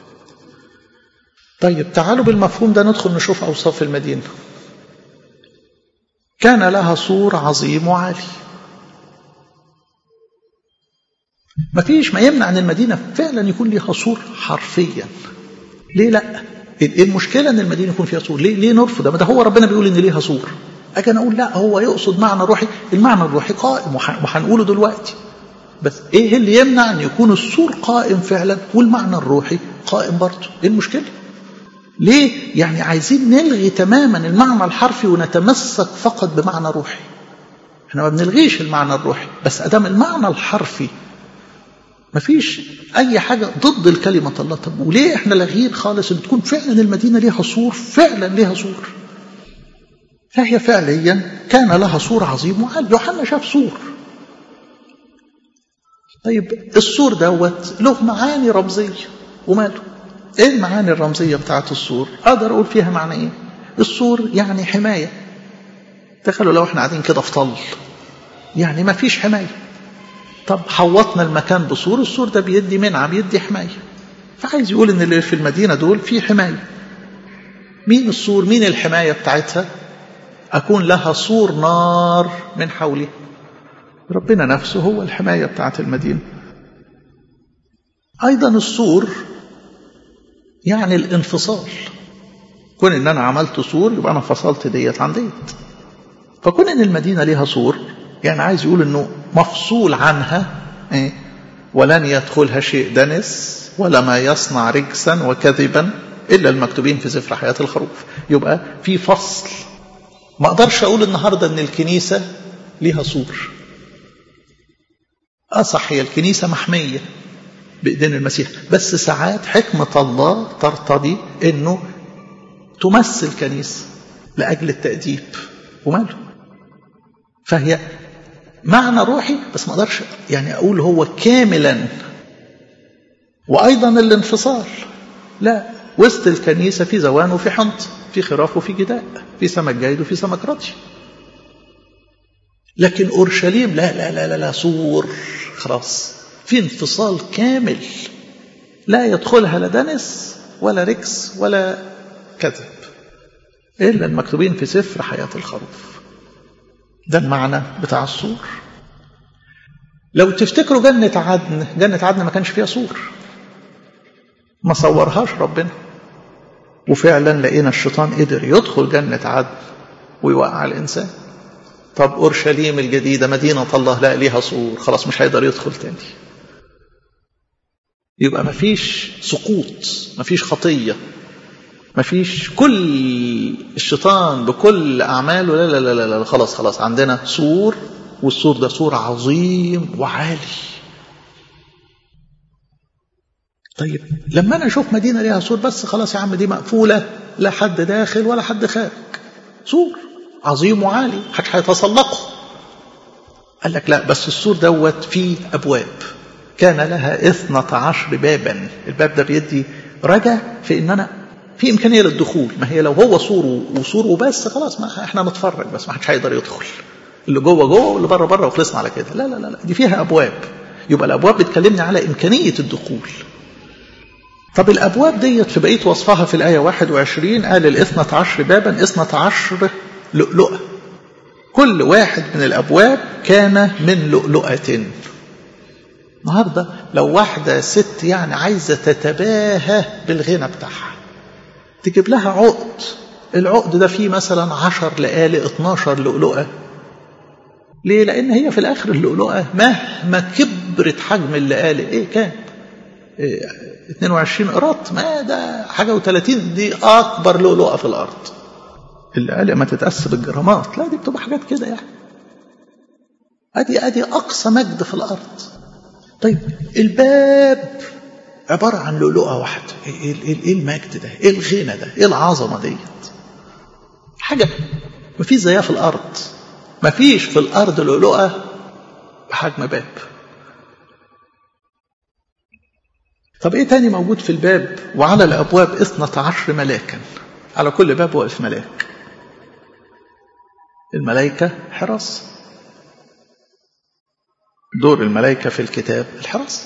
طيب تعالوا بالمفهوم ده ندخل نشوف اوصاف المدينه كان لها سور عظيم وعالي ما فيش ما يمنع ان المدينه فعلا يكون لها سور حرفيا ليه لا ايه المشكله ان المدينه يكون فيها سور ليه ليه نرفض ده هو ربنا بيقول ان ليها سور اجي انا اقول لا هو يقصد معنى روحي المعنى الروحي قائم وهنقوله دلوقتي بس ايه اللي يمنع ان يكون السور قائم فعلا والمعنى الروحي قائم برضه ايه المشكله ليه يعني عايزين نلغي تماما المعنى الحرفي ونتمسك فقط بمعنى روحي احنا ما بنلغيش المعنى الروحي بس ادام المعنى الحرفي مفيش اي حاجه ضد الكلمه الله طب وليه احنا لاغيين خالص ان تكون فعلا المدينه ليها سور فعلا ليها سور فهي فعليا كان لها سور عظيم وقال يوحنا شاف سور طيب السور دوت له معاني رمزيه وماله ايه المعاني الرمزيه بتاعت السور اقدر اقول فيها معنى ايه السور يعني حمايه تخيلوا لو احنا قاعدين كده في طل يعني ما فيش حمايه طب حوطنا المكان بسور السور ده بيدي منعه بيدي حمايه فعايز يقول ان اللي في المدينه دول في حمايه مين السور مين الحمايه بتاعتها اكون لها سور نار من حولها ربنا نفسه هو الحمايه بتاعت المدينه ايضا السور يعني الانفصال كون ان انا عملت سور يبقى انا فصلت ديت عن ديت فكون ان المدينه ليها سور يعني عايز يقول انه مفصول عنها إيه؟ ولن يدخلها شيء دنس ولا ما يصنع رجسا وكذبا الا المكتوبين في سفر حياه الخروف يبقى في فصل ما اقدرش اقول النهارده ان الكنيسه ليها سور اه صح هي الكنيسه محميه بايدين المسيح بس ساعات حكمه الله ترتضي انه تمثل كنيسه لاجل التاديب وماله فهي معنى روحي بس ما اقدرش يعني اقول هو كاملا وايضا الانفصال لا وسط الكنيسه في زوان وفي حنط في خراف وفي جداء في سمك جيد وفي سمك رضي لكن اورشليم لا لا لا لا, لا سور خلاص في انفصال كامل لا يدخلها لا دنس ولا ركس ولا كذب الا المكتوبين في سفر حياه الخروف ده المعنى بتاع السور لو تفتكروا جنة عدن جنة عدن ما كانش فيها سور ما صورهاش ربنا وفعلا لقينا الشيطان قدر يدخل جنة عدن ويوقع الإنسان طب أورشليم الجديدة مدينة الله لا ليها سور خلاص مش هيقدر يدخل تاني يبقى مفيش سقوط مفيش خطية مفيش كل الشيطان بكل أعماله لا لا لا لا, لا خلاص خلاص عندنا سور والسور ده سور عظيم وعالي طيب لما أنا أشوف مدينة ليها سور بس خلاص يا عم دي مقفولة لا حد داخل ولا حد خارج سور عظيم وعالي محدش هيتسلقه قال لك لا بس السور دوت فيه أبواب كان لها اثنة عشر بابا الباب ده بيدي رجا في ان انا في امكانيه للدخول ما هي لو هو سور وسور وبس خلاص ما احنا نتفرج بس ما حدش هيقدر يدخل اللي جوه جوه واللي بره بره وخلصنا على كده لا لا لا دي فيها ابواب يبقى الابواب بتكلمني على امكانيه الدخول طب الابواب ديت في بقيه وصفها في الايه 21 قال الاثنة عشر بابا اثنة عشر لؤلؤه كل واحد من الابواب كان من لؤلؤه النهارده لو واحده ست يعني عايزه تتباهى بالغنى بتاعها تجيب لها عقد العقد ده فيه مثلا 10 لآلئ 12 لؤلؤه ليه؟ لأن هي في الآخر اللؤلؤة مهما كبرت حجم اللآلئ إيه كان؟ إيه 22 قراط ما ده حاجة و30 دي أكبر لؤلؤة في الأرض. اللآلئ ما تتقاس بالجرامات، لا دي بتبقى حاجات كده يعني. أدي أدي أقصى مجد في الأرض. طيب الباب عبارة عن لؤلؤة واحدة، إيه, إيه, إيه المجد ده؟ إيه الغنى ده؟ إيه العظمة ديت؟ حاجة ما فيش زيها في الأرض. ما فيش في الأرض لؤلؤة بحجم باب طب ايه تاني موجود في الباب وعلى الأبواب اثنة عشر ملاكا على كل باب واقف ملاك الملائكة حراسة دور الملائكة في الكتاب الحراسة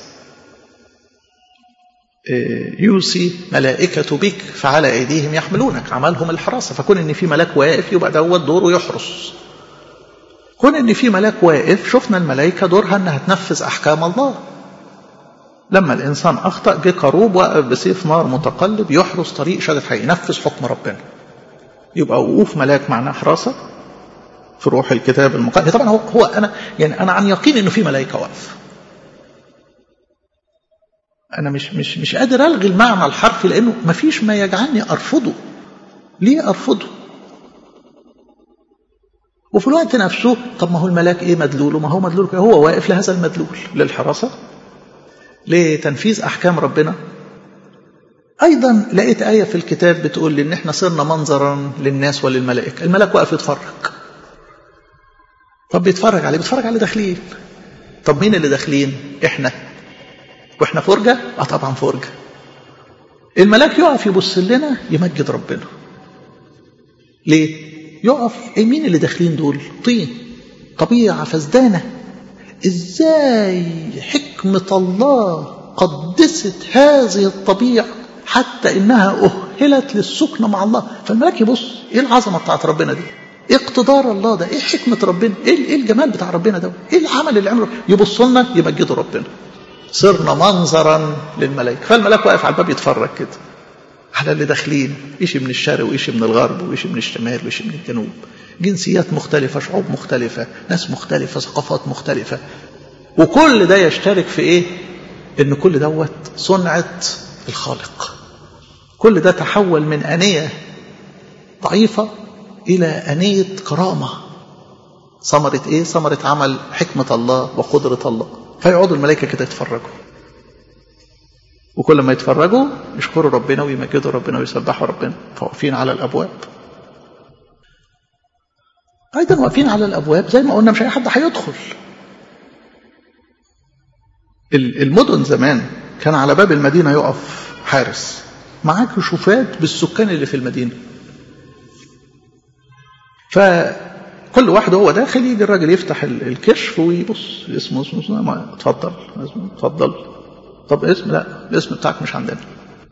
يوصي ملائكة بك فعلى أيديهم يحملونك عملهم الحراسة فكون إن في ملاك واقف يبقى دوت دوره يحرس كون ان في ملاك واقف شفنا الملائكه دورها انها تنفذ احكام الله لما الإنسان أخطأ جه قروب وقف بسيف نار متقلب يحرس طريق شجرة حي ينفذ حكم ربنا يبقى وقوف ملاك معناه حراسة في روح الكتاب المقدس طبعا هو, هو أنا يعني أنا عن يقين إنه في ملائكة واقفة أنا مش مش مش قادر ألغي المعنى الحرفي لأنه ما فيش ما يجعلني أرفضه ليه أرفضه وفي الوقت نفسه طب ما هو الملاك ايه مدلوله ما هو مدلول هو واقف لهذا المدلول للحراسة لتنفيذ أحكام ربنا أيضا لقيت آية في الكتاب بتقول لي إن إحنا صرنا منظرا للناس وللملائكة الملاك واقف يتفرج طب بيتفرج عليه بيتفرج على داخلين طب مين اللي داخلين إحنا وإحنا فرجة آه طبعا فرجة الملاك يقف يبص لنا يمجد ربنا ليه يقف ايه مين اللي داخلين دول طين طبيعة فزدانة ازاي حكمة الله قدست هذه الطبيعة حتى انها اهلت للسكن مع الله فالملاك يبص ايه العظمة بتاعت ربنا دي ايه اقتدار الله ده ايه حكمة ربنا ايه, إيه الجمال بتاع ربنا ده ايه العمل اللي عمله يبص لنا يمجدوا ربنا صرنا منظرا للملائكة فالملاك واقف على الباب يتفرج كده على اللي داخلين إشي من الشرق وإشي من الغرب وإشي من الشمال وإشي من الجنوب جنسيات مختلفة شعوب مختلفة ناس مختلفة ثقافات مختلفة وكل ده يشترك في إيه إن كل دوت صنعة الخالق كل ده تحول من أنية ضعيفة إلى أنية كرامة ثمرة إيه؟ ثمرة عمل حكمة الله وقدرة الله فيقعدوا الملائكة كده يتفرجوا وكل ما يتفرجوا يشكروا ربنا ويمجدوا ربنا ويسبحوا ربنا فواقفين على الابواب ايضا واقفين على الابواب زي ما قلنا مش اي حد هيدخل المدن زمان كان على باب المدينه يقف حارس معاه كشوفات بالسكان اللي في المدينه فكل واحد وهو داخل يجي الراجل يفتح الكشف ويبص اسمه اسمه, اسمه اتفضل اتفضل طب اسم لا الاسم بتاعك مش عندنا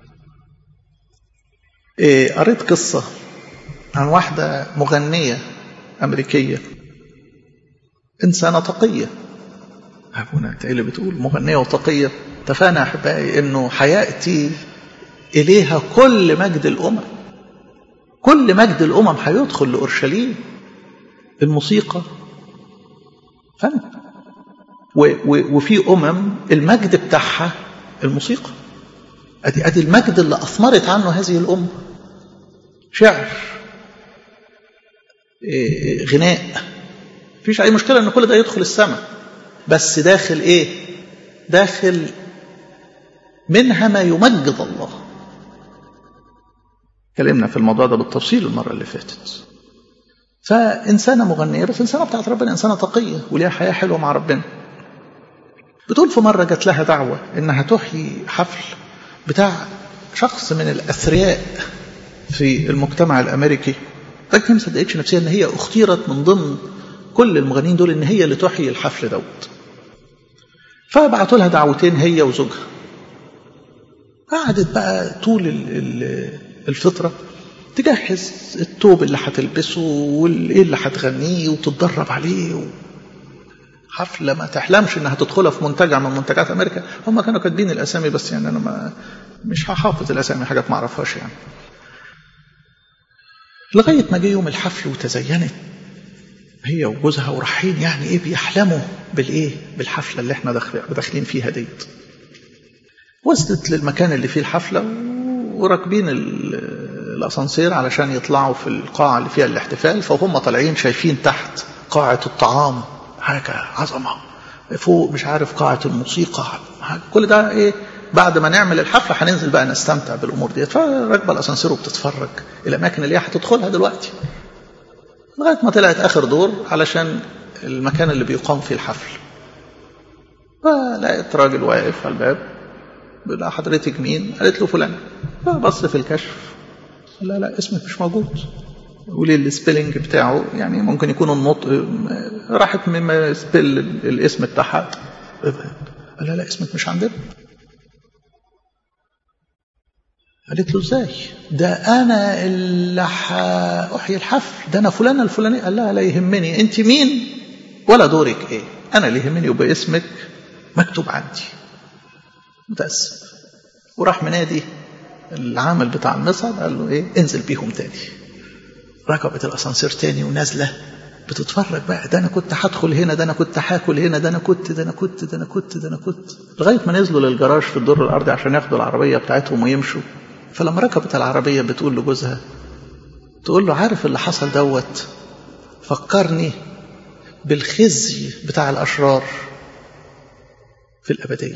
إيه قريت قصة عن واحدة مغنية أمريكية إنسانة تقية أبونا أنت إيه اللي بتقول مغنية وتقية اتفقنا أحبائي إنه هيأتي إليها كل مجد الأمم كل مجد الأمم هيدخل لأورشليم الموسيقى فن وفي أمم المجد بتاعها الموسيقى أدي, أدي المجد اللي أثمرت عنه هذه الأمة شعر غناء فيش أي مشكلة أن كل ده يدخل السماء بس داخل إيه داخل منها ما يمجد الله اتكلمنا في الموضوع ده بالتفصيل المرة اللي فاتت فإنسانة مغنية بس إنسانة بتاعت ربنا إنسانة تقية وليها حياة حلوة مع ربنا بتقول في مرة جات لها دعوة إنها تحيي حفل بتاع شخص من الأثرياء في المجتمع الأمريكي لكن ما صدقتش نفسها إن هي اختيرت من ضمن كل المغنيين دول إن هي اللي تحيي الحفل دوت فبعتوا لها دعوتين هي وزوجها قعدت بقى طول الفترة تجهز التوب اللي هتلبسه وايه اللي هتغنيه وتتدرب عليه و... حفلة ما تحلمش انها تدخلها في منتجع من منتجات امريكا هم كانوا كاتبين الاسامي بس يعني انا ما مش هحافظ الاسامي حاجات ما اعرفهاش يعني لغاية ما جه يوم الحفل وتزينت هي وجوزها ورايحين يعني ايه بيحلموا بالايه بالحفلة اللي احنا داخلين فيها ديت وصلت للمكان اللي فيه الحفلة وراكبين الاسانسير علشان يطلعوا في القاعة اللي فيها الاحتفال فهم طالعين شايفين تحت قاعة الطعام حاجة عظمة فوق مش عارف قاعة الموسيقى حاجة كل ده ايه بعد ما نعمل الحفلة هننزل بقى نستمتع بالأمور ديت فراكبة الأسانسير وبتتفرج الأماكن اللي هي هتدخلها دلوقتي لغاية ما طلعت آخر دور علشان المكان اللي بيقام فيه الحفل فلقيت راجل واقف على الباب بيقول لها حضرتك مين؟ قالت له فلان فبص في الكشف لا لا اسمك مش موجود قولي السبيلنج بتاعه يعني ممكن يكون النطق راحت مما سبيل الاسم بتاعها قال لا لا اسمك مش عندنا قالت له ازاي ده انا اللي احيي الحفل ده انا فلانه الفلانيه قال لها لا يهمني انت مين ولا دورك ايه انا اللي يهمني يبقى اسمك مكتوب عندي متأسف وراح منادي العامل بتاع المصعد قال له ايه انزل بيهم تاني ركبت الاسانسير تاني ونازله بتتفرج بقى ده انا كنت هدخل هنا ده انا كنت هاكل هنا ده انا كنت ده انا كنت ده انا كنت ده انا كنت لغايه ما نزلوا للجراج في الدور الارضي عشان ياخدوا العربيه بتاعتهم ويمشوا فلما ركبت العربيه بتقول لجوزها تقول له عارف اللي حصل دوت فكرني بالخزي بتاع الاشرار في الابديه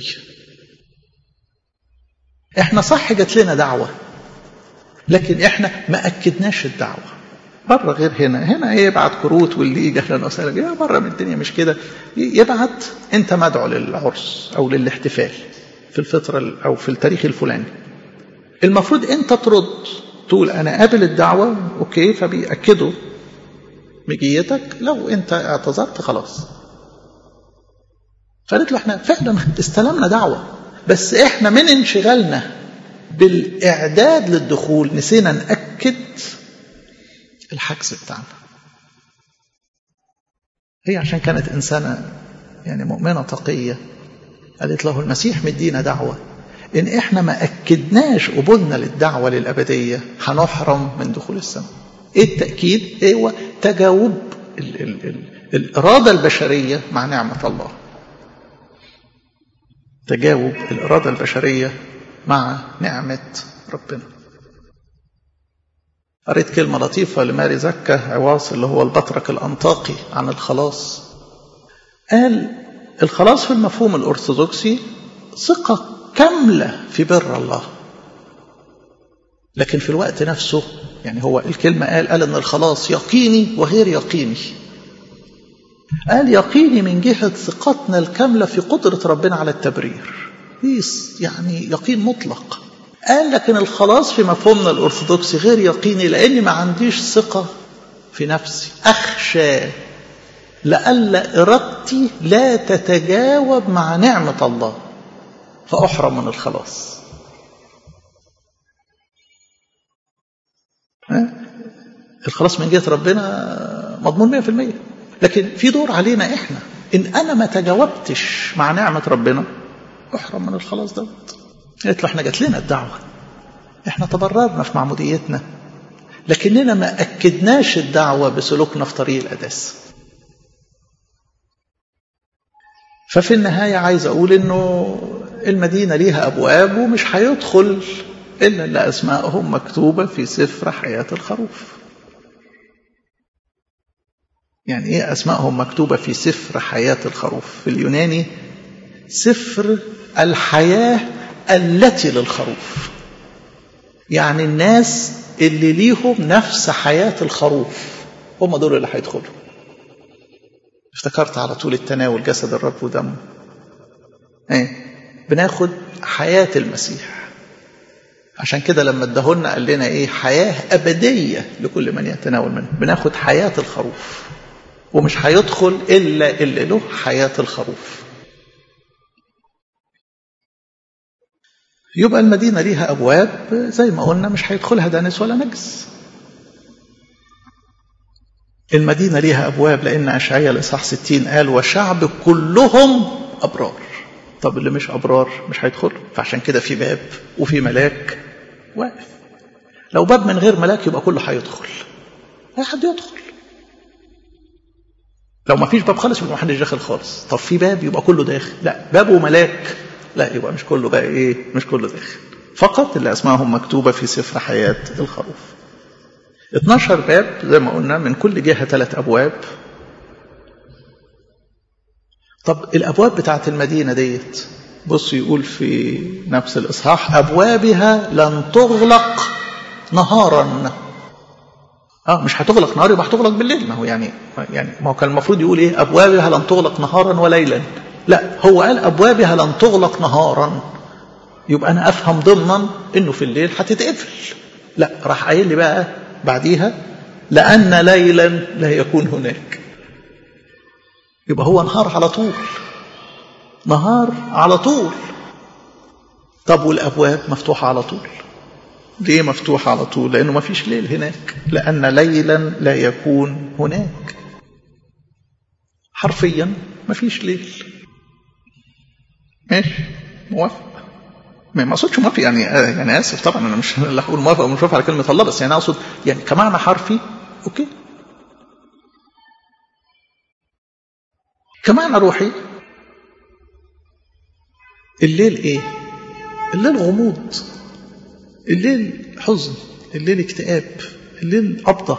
احنا صح جات لنا دعوه لكن احنا ما اكدناش الدعوه بره غير هنا هنا يبعت كروت واللي يجي اهلا وسهلا يا بره من الدنيا مش كده يبعت انت مدعو للعرس او للاحتفال في الفتره او في التاريخ الفلاني المفروض انت ترد تقول انا قابل الدعوه اوكي فبيأكدوا مجيتك لو انت اعتذرت خلاص فقالت له احنا فعلا استلمنا دعوه بس احنا من انشغالنا بالاعداد للدخول نسينا ناكد الحجز بتاعنا هي عشان كانت انسانه يعني مؤمنه تقيه قالت له المسيح مدينا دعوه ان احنا ما اكدناش قبولنا للدعوه للابديه هنحرم من دخول السماء ايه التاكيد هو تجاوب ال ال ال الاراده البشريه مع نعمه الله تجاوب الاراده البشريه مع نعمه ربنا قريت كلمة لطيفة لماري زكا عواص اللي هو البطرك الأنطاقي عن الخلاص قال الخلاص في المفهوم الأرثوذكسي ثقة كاملة في بر الله لكن في الوقت نفسه يعني هو الكلمة قال قال أن الخلاص يقيني وغير يقيني قال يقيني من جهة ثقتنا الكاملة في قدرة ربنا على التبرير يعني يقين مطلق قال لكن الخلاص في مفهومنا الأرثوذكسي غير يقيني لأني ما عنديش ثقة في نفسي أخشى لألا إرادتي لا تتجاوب مع نعمة الله فأحرم من الخلاص الخلاص من جهة ربنا مضمون 100% لكن في دور علينا إحنا إن أنا ما تجاوبتش مع نعمة ربنا أحرم من الخلاص دوت قالت له احنا جات لنا الدعوة احنا تبررنا في معموديتنا لكننا ما أكدناش الدعوة بسلوكنا في طريق القداسة ففي النهاية عايز أقول إنه المدينة ليها أبواب ومش هيدخل إلا اللي أسماءهم مكتوبة في سفر حياة الخروف يعني إيه أسماءهم مكتوبة في سفر حياة الخروف في اليوناني سفر الحياة التي للخروف يعني الناس اللي ليهم نفس حياة الخروف هم دول اللي هيدخلوا افتكرت على طول التناول جسد الرب ودمه ايه بناخد حياة المسيح عشان كده لما ادهولنا قال لنا ايه حياة أبدية لكل من يتناول منه بناخد حياة الخروف ومش هيدخل إلا اللي له حياة الخروف يبقى المدينة ليها أبواب زي ما قلنا مش هيدخلها دانس ولا نجس المدينة ليها أبواب لأن أشعية الإصحاح 60 قال وشعب كلهم أبرار طب اللي مش أبرار مش هيدخل فعشان كده في باب وفي ملاك واقف لو باب من غير ملاك يبقى كله هيدخل أي حد يدخل لو ما فيش باب خالص يبقى ما حدش داخل خالص طب في باب يبقى كله داخل لا باب وملاك لا يبقى مش كله بقى ايه مش كله داخل فقط اللي اسمائهم مكتوبه في سفر حياه الخروف 12 باب زي ما قلنا من كل جهه ثلاث ابواب طب الابواب بتاعت المدينه ديت بص يقول في نفس الاصحاح ابوابها لن تغلق نهارا اه مش هتغلق نهار يبقى هتغلق بالليل ما هو يعني يعني ما هو كان المفروض يقول ايه ابوابها لن تغلق نهارا وليلا لا هو قال أبوابها لن تغلق نهارا يبقى أنا أفهم ضمنا إنه في الليل هتتقفل لا راح قايل لي بقى بعديها لأن ليلا لا يكون هناك يبقى هو نهار على طول نهار على طول طب والأبواب مفتوحة على طول ليه مفتوحة على طول لأنه ما فيش ليل هناك لأن ليلا لا يكون هناك حرفيا ما فيش ليل ماشي موافق ما اقصدش موافق يعني يعني اسف طبعا انا مش لا هقول موافق ومش موافق على كلمه الله بس يعني اقصد يعني كمعنى حرفي اوكي كمعنى روحي الليل ايه الليل غموض الليل حزن الليل اكتئاب الليل قبضة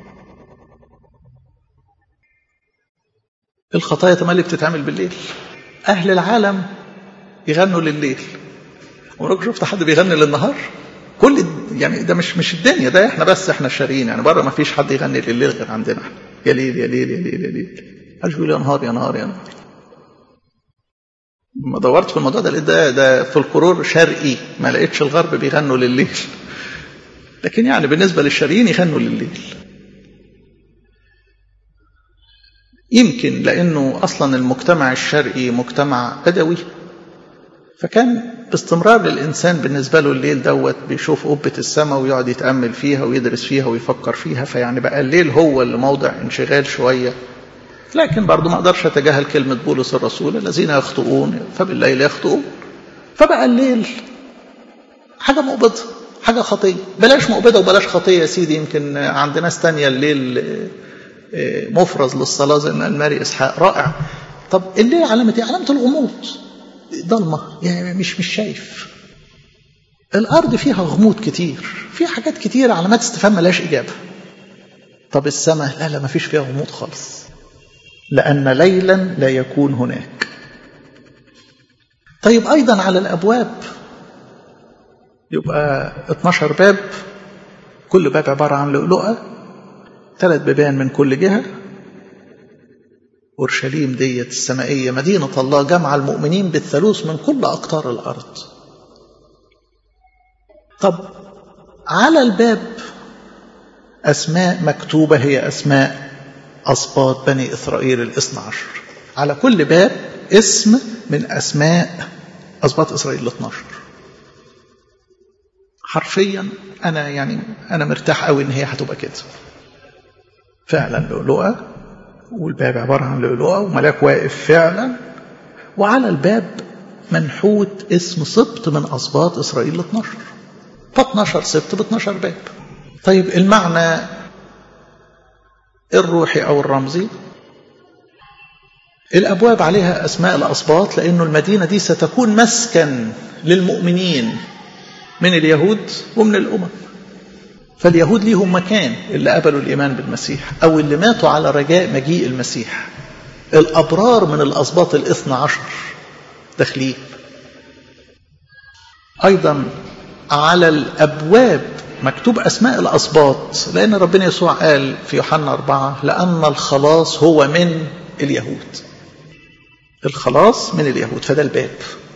الخطايا تملي بتتعمل بالليل أهل العالم يغنوا لليل عمرك شفت حد بيغني للنهار كل يعني ده مش مش الدنيا ده احنا بس احنا الشاريين يعني بره ما فيش حد يغني لليل غير عندنا احنا يا ليل يا ليل يا ليل يا ليل عايز يقول يا نهار يا نهار يا نهار ما دورت في الموضوع ده ده ده فولكلور شرقي ما لقيتش الغرب بيغنوا لليل لكن يعني بالنسبه للشرقيين يغنوا لليل يمكن لانه اصلا المجتمع الشرقي مجتمع بدوي فكان باستمرار الانسان بالنسبه له الليل دوت بيشوف قبه السماء ويقعد يتامل فيها ويدرس فيها ويفكر فيها فيعني بقى الليل هو اللي موضع انشغال شويه لكن برضه ما اقدرش اتجاهل كلمه بولس الرسول الذين يخطئون فبالليل يخطئون فبقى الليل حاجه مقبضه حاجه خطيه بلاش مقبضه وبلاش خطيه يا سيدي يمكن عند ناس تانية الليل مفرز للصلاه زي ما قال ماري اسحاق رائع طب الليل علامه ايه؟ علامه الغموض ضلمه يعني مش مش شايف الارض فيها غموض كتير في حاجات كتير علامات استفهام ملهاش اجابه طب السماء لا لا ما فيش فيها غموض خالص لأن ليلا لا يكون هناك طيب أيضا على الأبواب يبقى 12 باب كل باب عبارة عن لؤلؤة ثلاث بيبان من كل جهة أورشليم ديت السمائية مدينة الله جمع المؤمنين بالثالوث من كل أقطار الأرض طب على الباب أسماء مكتوبة هي أسماء أسباط بني إسرائيل الاثنى عشر على كل باب اسم من أسماء أسباط إسرائيل الاثنى عشر حرفيا أنا يعني أنا مرتاح قوي إن هي هتبقى كده فعلا لؤلؤة والباب عبارة عن لؤلؤة وملاك واقف فعلا وعلى الباب منحوت اسم سبط من أسباط إسرائيل ال 12 ف 12 سبط ب 12 باب طيب المعنى الروحي أو الرمزي الأبواب عليها أسماء الأسباط لأنه المدينة دي ستكون مسكن للمؤمنين من اليهود ومن الأمم فاليهود ليهم مكان اللي قبلوا الإيمان بالمسيح أو اللي ماتوا على رجاء مجيء المسيح الأبرار من الأسباط الاثنى عشر داخلين أيضا على الأبواب مكتوب أسماء الأسباط لأن ربنا يسوع قال في يوحنا أربعة لأن الخلاص هو من اليهود الخلاص من اليهود فده الباب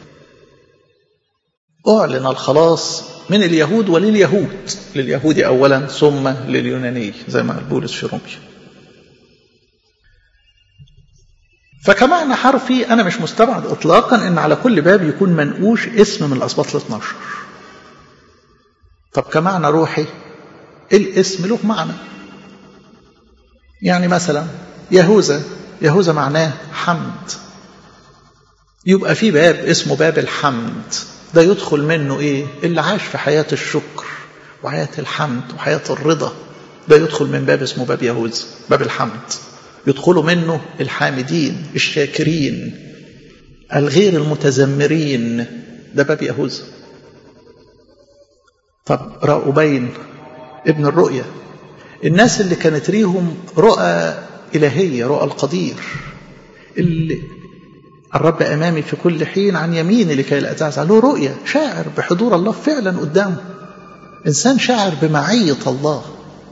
أعلن الخلاص من اليهود ولليهود لليهود أولا ثم لليوناني زي ما قال بولس في روميا فكمعنى حرفي أنا مش مستبعد إطلاقا أن على كل باب يكون منقوش اسم من الأسباط ال 12 طب كمعنى روحي الاسم له معنى يعني مثلا يهوذا يهوذا معناه حمد يبقى في باب اسمه باب الحمد ده يدخل منه ايه اللي عاش في حياة الشكر وحياة الحمد وحياة الرضا ده يدخل من باب اسمه باب يهوذا باب الحمد يدخلوا منه الحامدين الشاكرين الغير المتذمرين ده باب يهوذا طب راؤوبين ابن الرؤيا الناس اللي كانت ليهم رؤى إلهية رؤى القدير اللي الرب أمامي في كل حين عن يميني لكي لا أتعزى له رؤية شاعر بحضور الله فعلا قدامه إنسان شاعر بمعية الله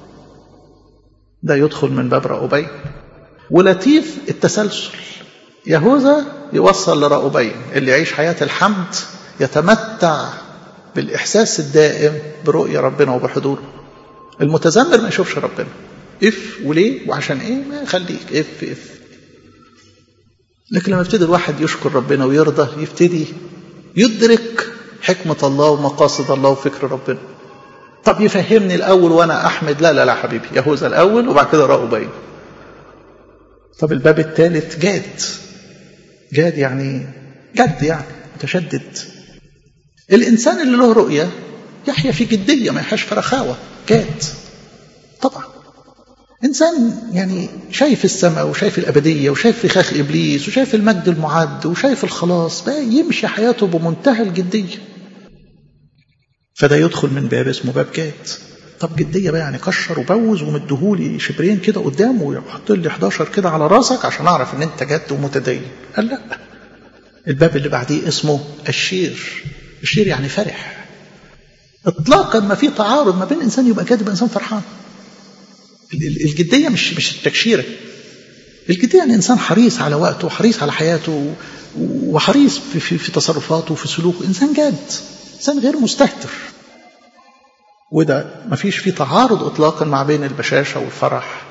ده يدخل من باب راؤوبين ولطيف التسلسل يهوذا يوصل لراؤوبين اللي يعيش حياة الحمد يتمتع بالإحساس الدائم برؤية ربنا وبحضوره المتذمر ما يشوفش ربنا اف وليه وعشان ايه ما خليك اف اف لكن لما يبتدي الواحد يشكر ربنا ويرضى يبتدي يدرك حكمة الله ومقاصد الله وفكر ربنا طب يفهمني الأول وأنا أحمد لا لا لا حبيبي يهوذا الأول وبعد كده راؤوبين طب الباب الثالث جاد جاد يعني جد يعني متشدد الإنسان اللي له رؤية يحيا في جدية ما يحياش في رخاوة جاد طبعا إنسان يعني شايف السماء وشايف الأبدية وشايف فخاخ إبليس وشايف المجد المعد وشايف الخلاص بقى يمشي حياته بمنتهى الجدية فده يدخل من باب اسمه باب جاد طب جدية بقى يعني كشر وبوز ومديهولي شبرين كده قدامه ويحط لي 11 كده على راسك عشان أعرف إن أنت جد ومتدين قال لا الباب اللي بعديه اسمه الشير الشير يعني فرح اطلاقا ما في تعارض ما بين انسان يبقى كاتب انسان فرحان الجديه مش مش التكشيره الجديه يعني انسان حريص على وقته وحريص على حياته وحريص في, في, في تصرفاته وفي سلوكه انسان جاد انسان غير مستهتر وده ما فيش فيه تعارض اطلاقا مع بين البشاشه والفرح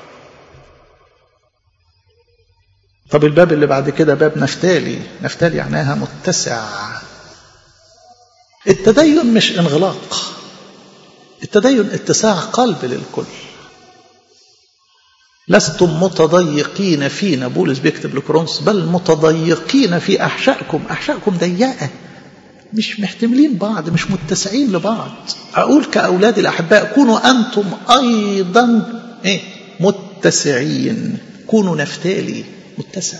طب الباب اللي بعد كده باب نفتالي نفتالي معناها متسع التدين مش انغلاق التدين اتساع قلب للكل لستم متضيقين فينا بولس بيكتب لكرونس بل متضيقين في احشائكم احشائكم ضيقه مش محتملين بعض مش متسعين لبعض اقول كاولاد الاحباء كونوا انتم ايضا ايه متسعين كونوا نفتالي متسع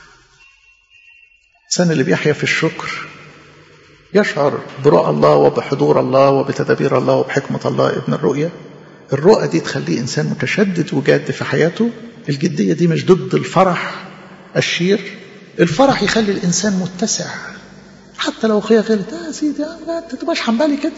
الانسان اللي بيحيا في الشكر يشعر برؤى الله وبحضور الله وبتدابير الله وبحكمة الله ابن الرؤية الرؤى دي تخليه إنسان متشدد وجاد في حياته الجدية دي مش ضد الفرح الشير الفرح يخلي الإنسان متسع حتى لو أخويا غلط يا سيدي لا أنت تبقاش حنبالي كده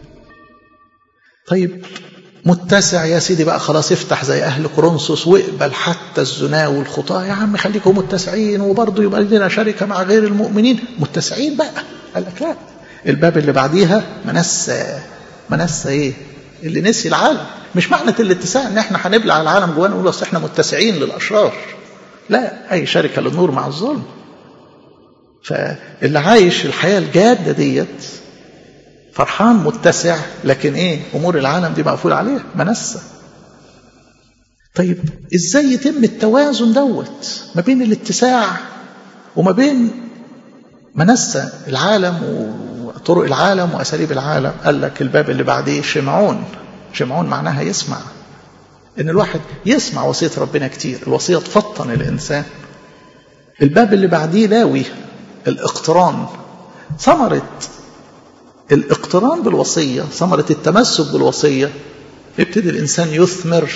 طيب متسع يا سيدي بقى خلاص افتح زي أهل كورنثوس واقبل حتى الزنا والخطاة يا عم خليكم متسعين وبرضه يبقى لنا شركة مع غير المؤمنين متسعين بقى قال لك لا الباب اللي بعديها منسى منسى ايه اللي نسي العالم مش معنى الاتساع ان احنا هنبلع العالم جوانا ونقول اصل احنا متسعين للاشرار لا اي شركه للنور مع الظلم فاللي عايش الحياه الجاده ديت فرحان متسع لكن ايه امور العالم دي مقفول عليها منسى طيب ازاي يتم التوازن دوت ما بين الاتساع وما بين منسى العالم وطرق العالم واساليب العالم قال لك الباب اللي بعديه شمعون شمعون معناها يسمع ان الواحد يسمع وصيه ربنا كتير الوصيه تفطن الانسان الباب اللي بعديه لاوي الاقتران ثمره الاقتران بالوصيه ثمره التمسك بالوصيه يبتدي الانسان يثمر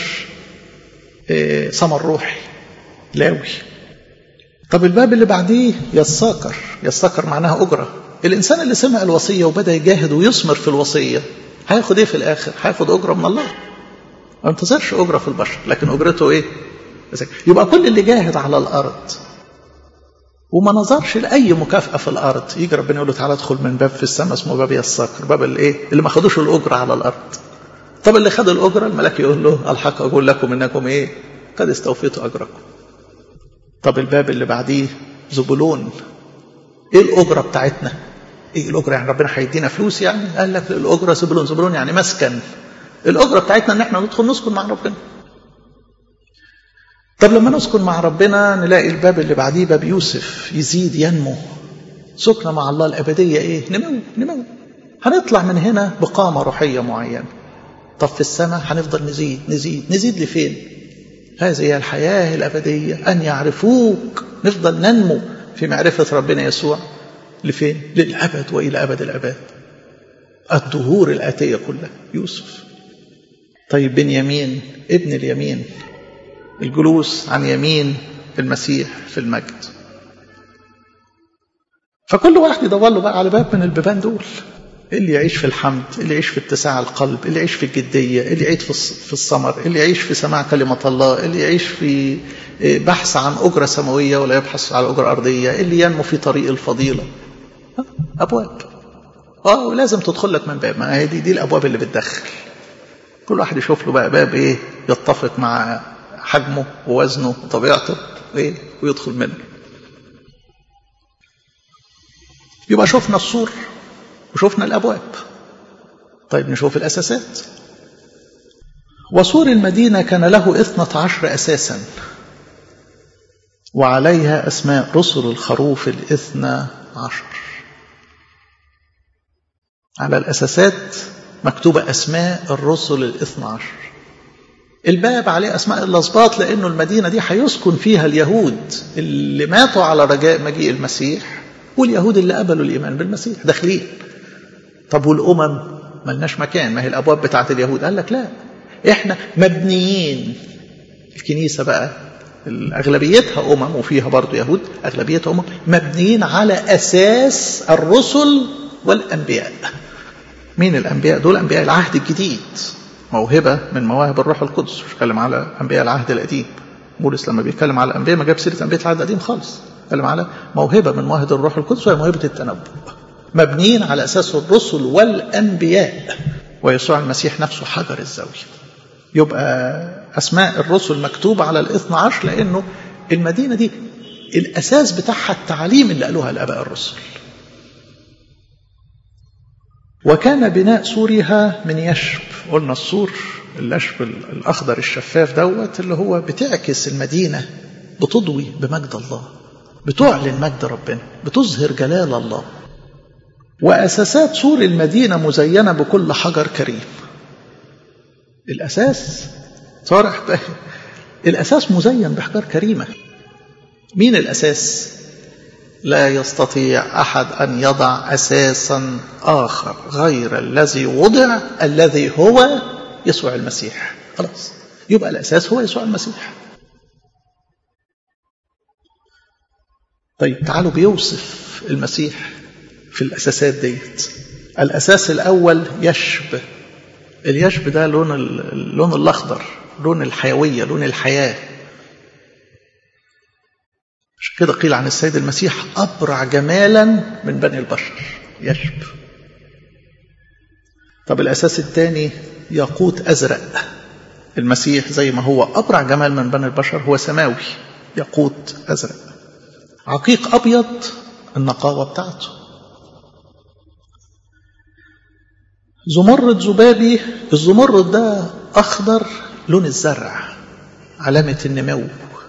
ثمر روحي لاوي طب الباب اللي بعديه يساكر يساكر معناها أجرة الإنسان اللي سمع الوصية وبدأ يجاهد ويثمر في الوصية هياخد إيه في الآخر هياخد أجرة من الله ما انتظرش أجرة في البشر لكن أجرته إيه يبقى كل اللي جاهد على الأرض وما نظرش لأي مكافأة في الأرض يجي ربنا يقول له تعالى ادخل من باب في السماء اسمه باب يساكر باب الإيه اللي ما خدوش الأجرة على الأرض طب اللي خد الأجرة الملاك يقول له الحق أقول لكم إنكم إيه قد استوفيتوا أجركم طب الباب اللي بعديه زبلون ايه الاجره بتاعتنا ايه الاجره يعني ربنا هيدينا فلوس يعني قال لك الاجره زبلون زبلون يعني مسكن الاجره بتاعتنا ان احنا ندخل نسكن مع ربنا طب لما نسكن مع ربنا نلاقي الباب اللي بعديه باب يوسف يزيد ينمو سكنة مع الله الأبدية إيه؟ نمو نمو هنطلع من هنا بقامة روحية معينة طب في السماء هنفضل نزيد نزيد نزيد لفين؟ هذه هي الحياة الأبدية أن يعرفوك نفضل ننمو في معرفة ربنا يسوع لفين؟ للأبد وإلى أبد الأبد الدهور الآتية كلها يوسف طيب بنيامين ابن اليمين الجلوس عن يمين المسيح في المجد فكل واحد يدور له بقى على باب من البيبان دول اللي يعيش في الحمد اللي يعيش في اتساع القلب اللي يعيش في الجدية اللي يعيش في الثمر اللي يعيش في سماع كلمة الله اللي يعيش في بحث عن أجرة سماوية ولا يبحث عن أجرة أرضية اللي ينمو في طريق الفضيلة أبواب اه ولازم تدخل لك من باب ما هي دي, دي الأبواب اللي بتدخل كل واحد يشوف له بقى باب ايه يتفق مع حجمه ووزنه وطبيعته ايه ويدخل منه يبقى شفنا السور وشفنا الأبواب طيب نشوف الأساسات وسور المدينة كان له اثنة عشر أساسا وعليها أسماء رسل الخروف الاثنى عشر على الأساسات مكتوبة أسماء الرسل الاثنى عشر الباب عليه أسماء الأسباط لأنه المدينة دي هيسكن فيها اليهود اللي ماتوا على رجاء مجيء المسيح واليهود اللي قبلوا الإيمان بالمسيح داخلين طب والأمم ملناش مكان ما هي الأبواب بتاعت اليهود قال لك لا إحنا مبنيين الكنيسة بقى أغلبيتها أمم وفيها برضو يهود أغلبيتها أمم مبنيين على أساس الرسل والأنبياء مين الأنبياء دول أنبياء العهد الجديد موهبة من مواهب الروح القدس مش بيتكلم على أنبياء العهد القديم بولس لما بيتكلم على الأنبياء ما جاب سيرة أنبياء العهد القديم خالص بيتكلم على موهبة من مواهب الروح القدس وهي موهبة التنبؤ مبنيين على أساس الرسل والأنبياء ويسوع المسيح نفسه حجر الزاوية يبقى أسماء الرسل مكتوبة على الاثنى عشر لأنه المدينة دي الأساس بتاعها التعليم اللي قالوها الآباء الرسل وكان بناء سورها من يشب قلنا السور الأشب الأخضر الشفاف دوت اللي هو بتعكس المدينة بتضوي بمجد الله بتعلن مجد ربنا بتظهر جلال الله وأساسات سور المدينة مزينة بكل حجر كريم الأساس صارح الأساس مزين بحجار كريمة مين الأساس لا يستطيع أحد أن يضع أساسا آخر غير الذي وضع الذي هو يسوع المسيح خلاص يبقى الأساس هو يسوع المسيح طيب تعالوا بيوصف المسيح في الأساسات ديت الأساس الأول يشب اليشب ده لون اللون الأخضر لون الحيوية لون الحياة عشان كده قيل عن السيد المسيح أبرع جمالا من بني البشر يشب طب الأساس الثاني ياقوت أزرق المسيح زي ما هو أبرع جمال من بني البشر هو سماوي ياقوت أزرق عقيق أبيض النقاوة بتاعته زمرد زبابي الزمرد ده أخضر لون الزرع علامة النمو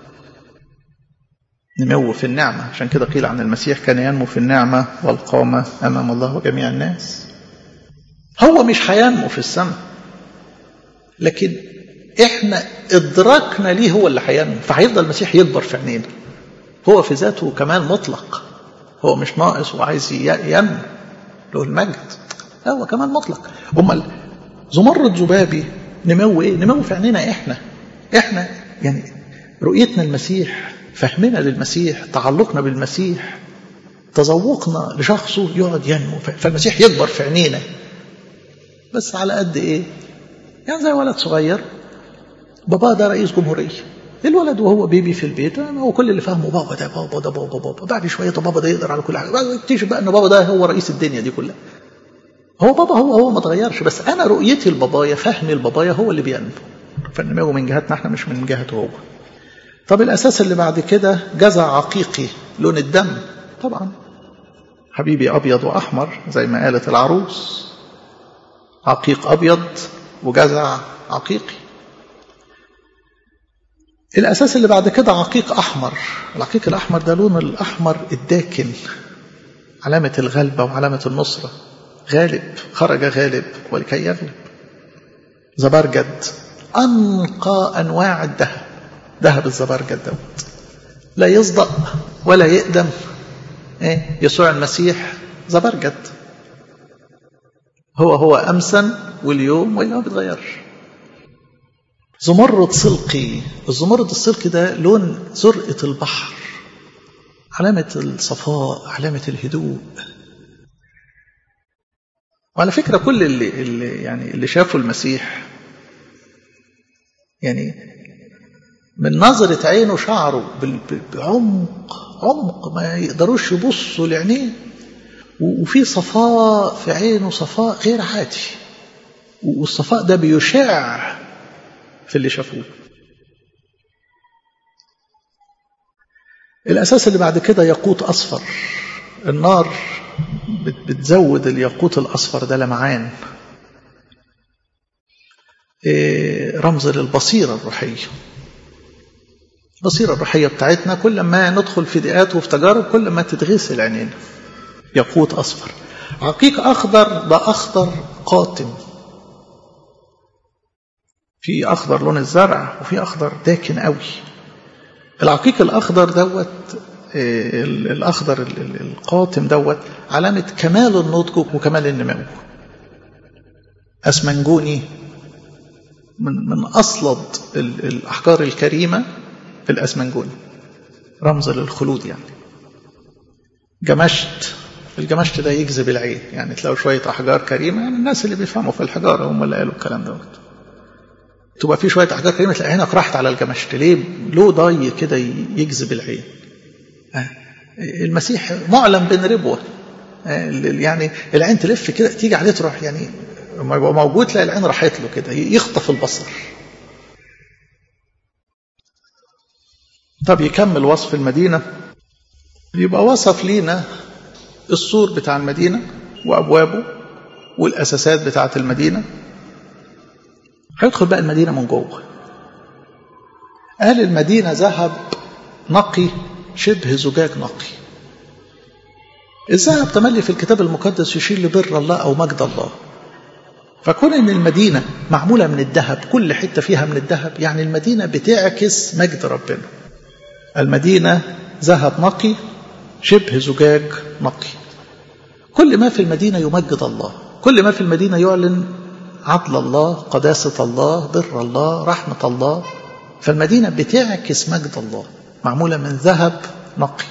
نمو في النعمة عشان كده قيل عن المسيح كان ينمو في النعمة والقامة أمام الله وجميع الناس هو مش هينمو في السماء لكن احنا ادراكنا ليه هو اللي هينمو فهيفضل المسيح يكبر في عينينا هو في ذاته كمال مطلق هو مش ناقص وعايز ينمو له المجد لا هو كمال مطلق امال زمرد ذبابي نمو ايه نمو في عينينا احنا احنا يعني رؤيتنا المسيح فهمنا للمسيح تعلقنا بالمسيح تذوقنا لشخصه يقعد ينمو فالمسيح يكبر في عينينا بس على قد ايه يعني زي ولد صغير بابا ده رئيس جمهورية الولد وهو بيبي في البيت هو كل اللي فاهمه بابا ده بابا ده بابا بابا بعد شوية بابا ده يقدر على كل حاجة اكتشف بقى ان بابا ده هو رئيس الدنيا دي كلها هو بابا هو هو ما اتغيرش بس انا رؤيتي لبابايا فهمي لبابايا هو اللي بينمو فالنمو من جهتنا احنا مش من جهته هو طب الاساس اللي بعد كده جزع عقيقي لون الدم طبعا حبيبي ابيض واحمر زي ما قالت العروس عقيق ابيض وجزع عقيقي الاساس اللي بعد كده عقيق احمر العقيق الاحمر ده لون الاحمر الداكن علامه الغلبه وعلامه النصره غالب خرج غالب ولكي يغلب زبرجد أنقى أنواع الذهب ذهب الزبرجد دوت لا يصدأ ولا يقدم إيه؟ يسوع المسيح زبرجد هو هو أمسا واليوم واللي ما بيتغيرش زمرد صلقي الزمرد الصلقي ده لون زرقة البحر علامة الصفاء علامة الهدوء وعلى فكرة كل اللي, اللي يعني اللي شافوا المسيح يعني من نظرة عينه شعره بعمق عمق ما يقدروش يبصوا لعينيه وفي صفاء في عينه صفاء غير عادي والصفاء ده بيشع في اللي شافوه الأساس اللي بعد كده ياقوت أصفر النار بتزود الياقوت الأصفر ده لمعان رمز للبصيرة الروحية البصيرة الروحية بتاعتنا كل ما ندخل في ضيقات وفي تجارب كل ما تتغسل عينينا ياقوت أصفر عقيق أخضر ده أخضر قاتم في أخضر لون الزرع وفي أخضر داكن قوي العقيق الأخضر دوت الأخضر القاتم دوت علامة كمال النضج وكمال النمو أسمنجوني من من أصلد الأحجار الكريمة في الأسمنجوني رمز للخلود يعني جمشت الجمشت ده يجذب العين يعني تلاقوا شوية أحجار كريمة يعني الناس اللي بيفهموا في الحجارة هم اللي قالوا الكلام دوت تبقى في شوية أحجار كريمة تلاقي عينك راحت على الجمشت ليه؟ له ضي كده يجذب العين المسيح معلم بين ربوة يعني العين تلف كده تيجي عليه تروح يعني لما يبقى موجود تلاقي العين راحت له كده يخطف البصر طب يكمل وصف المدينة يبقى وصف لينا السور بتاع المدينة وأبوابه والأساسات بتاعة المدينة هيدخل بقى المدينة من جوه قال المدينة ذهب نقي شبه زجاج نقي الذهب تملي في الكتاب المقدس يشير لبر الله أو مجد الله فكون ان المدينة معمولة من الذهب كل حتة فيها من الذهب يعني المدينة بتعكس مجد ربنا المدينة ذهب نقي شبه زجاج نقي كل ما في المدينة يمجد الله كل ما في المدينة يعلن عدل الله قداسة الله بر الله رحمة الله فالمدينة بتعكس مجد الله معمولة من ذهب نقي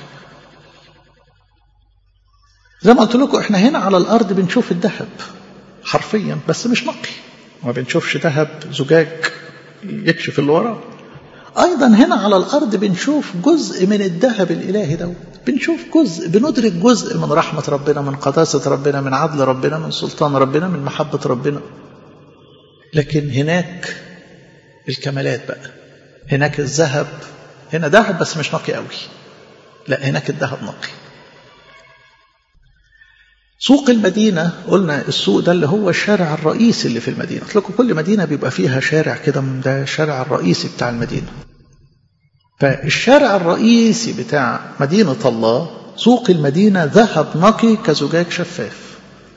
زي ما قلت لكم احنا هنا على الأرض بنشوف الذهب حرفيا بس مش نقي ما بنشوفش ذهب زجاج يكشف اللي وراه ايضا هنا على الارض بنشوف جزء من الذهب الالهي ده بنشوف جزء بندرك جزء من رحمه ربنا من قداسه ربنا من عدل ربنا من سلطان ربنا من محبه ربنا لكن هناك الكمالات بقى هناك الذهب هنا ذهب بس مش نقي قوي لا هناك الذهب نقي سوق المدينة قلنا السوق ده اللي هو الشارع الرئيسي اللي في المدينة لكم كل مدينة بيبقى فيها شارع كده ده الشارع الرئيسي بتاع المدينة فالشارع الرئيسي بتاع مدينة الله سوق المدينة ذهب نقي كزجاج شفاف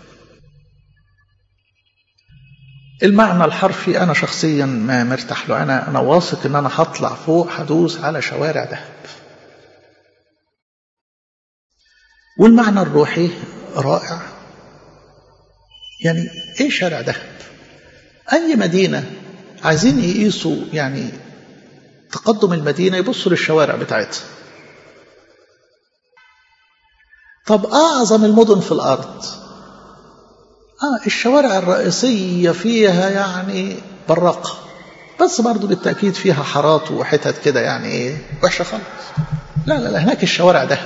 المعنى الحرفي أنا شخصيا ما مرتاح له أنا أنا واثق إن أنا هطلع فوق هدوس على شوارع ذهب والمعنى الروحي رائع يعني ايه شارع دهب اي مدينه عايزين يقيسوا يعني تقدم المدينه يبصوا للشوارع بتاعتها طب اعظم المدن في الارض اه الشوارع الرئيسيه فيها يعني براقه بس برضه بالتاكيد فيها حارات وحتت كده يعني ايه وحشه خالص لا لا لا هناك الشوارع دهب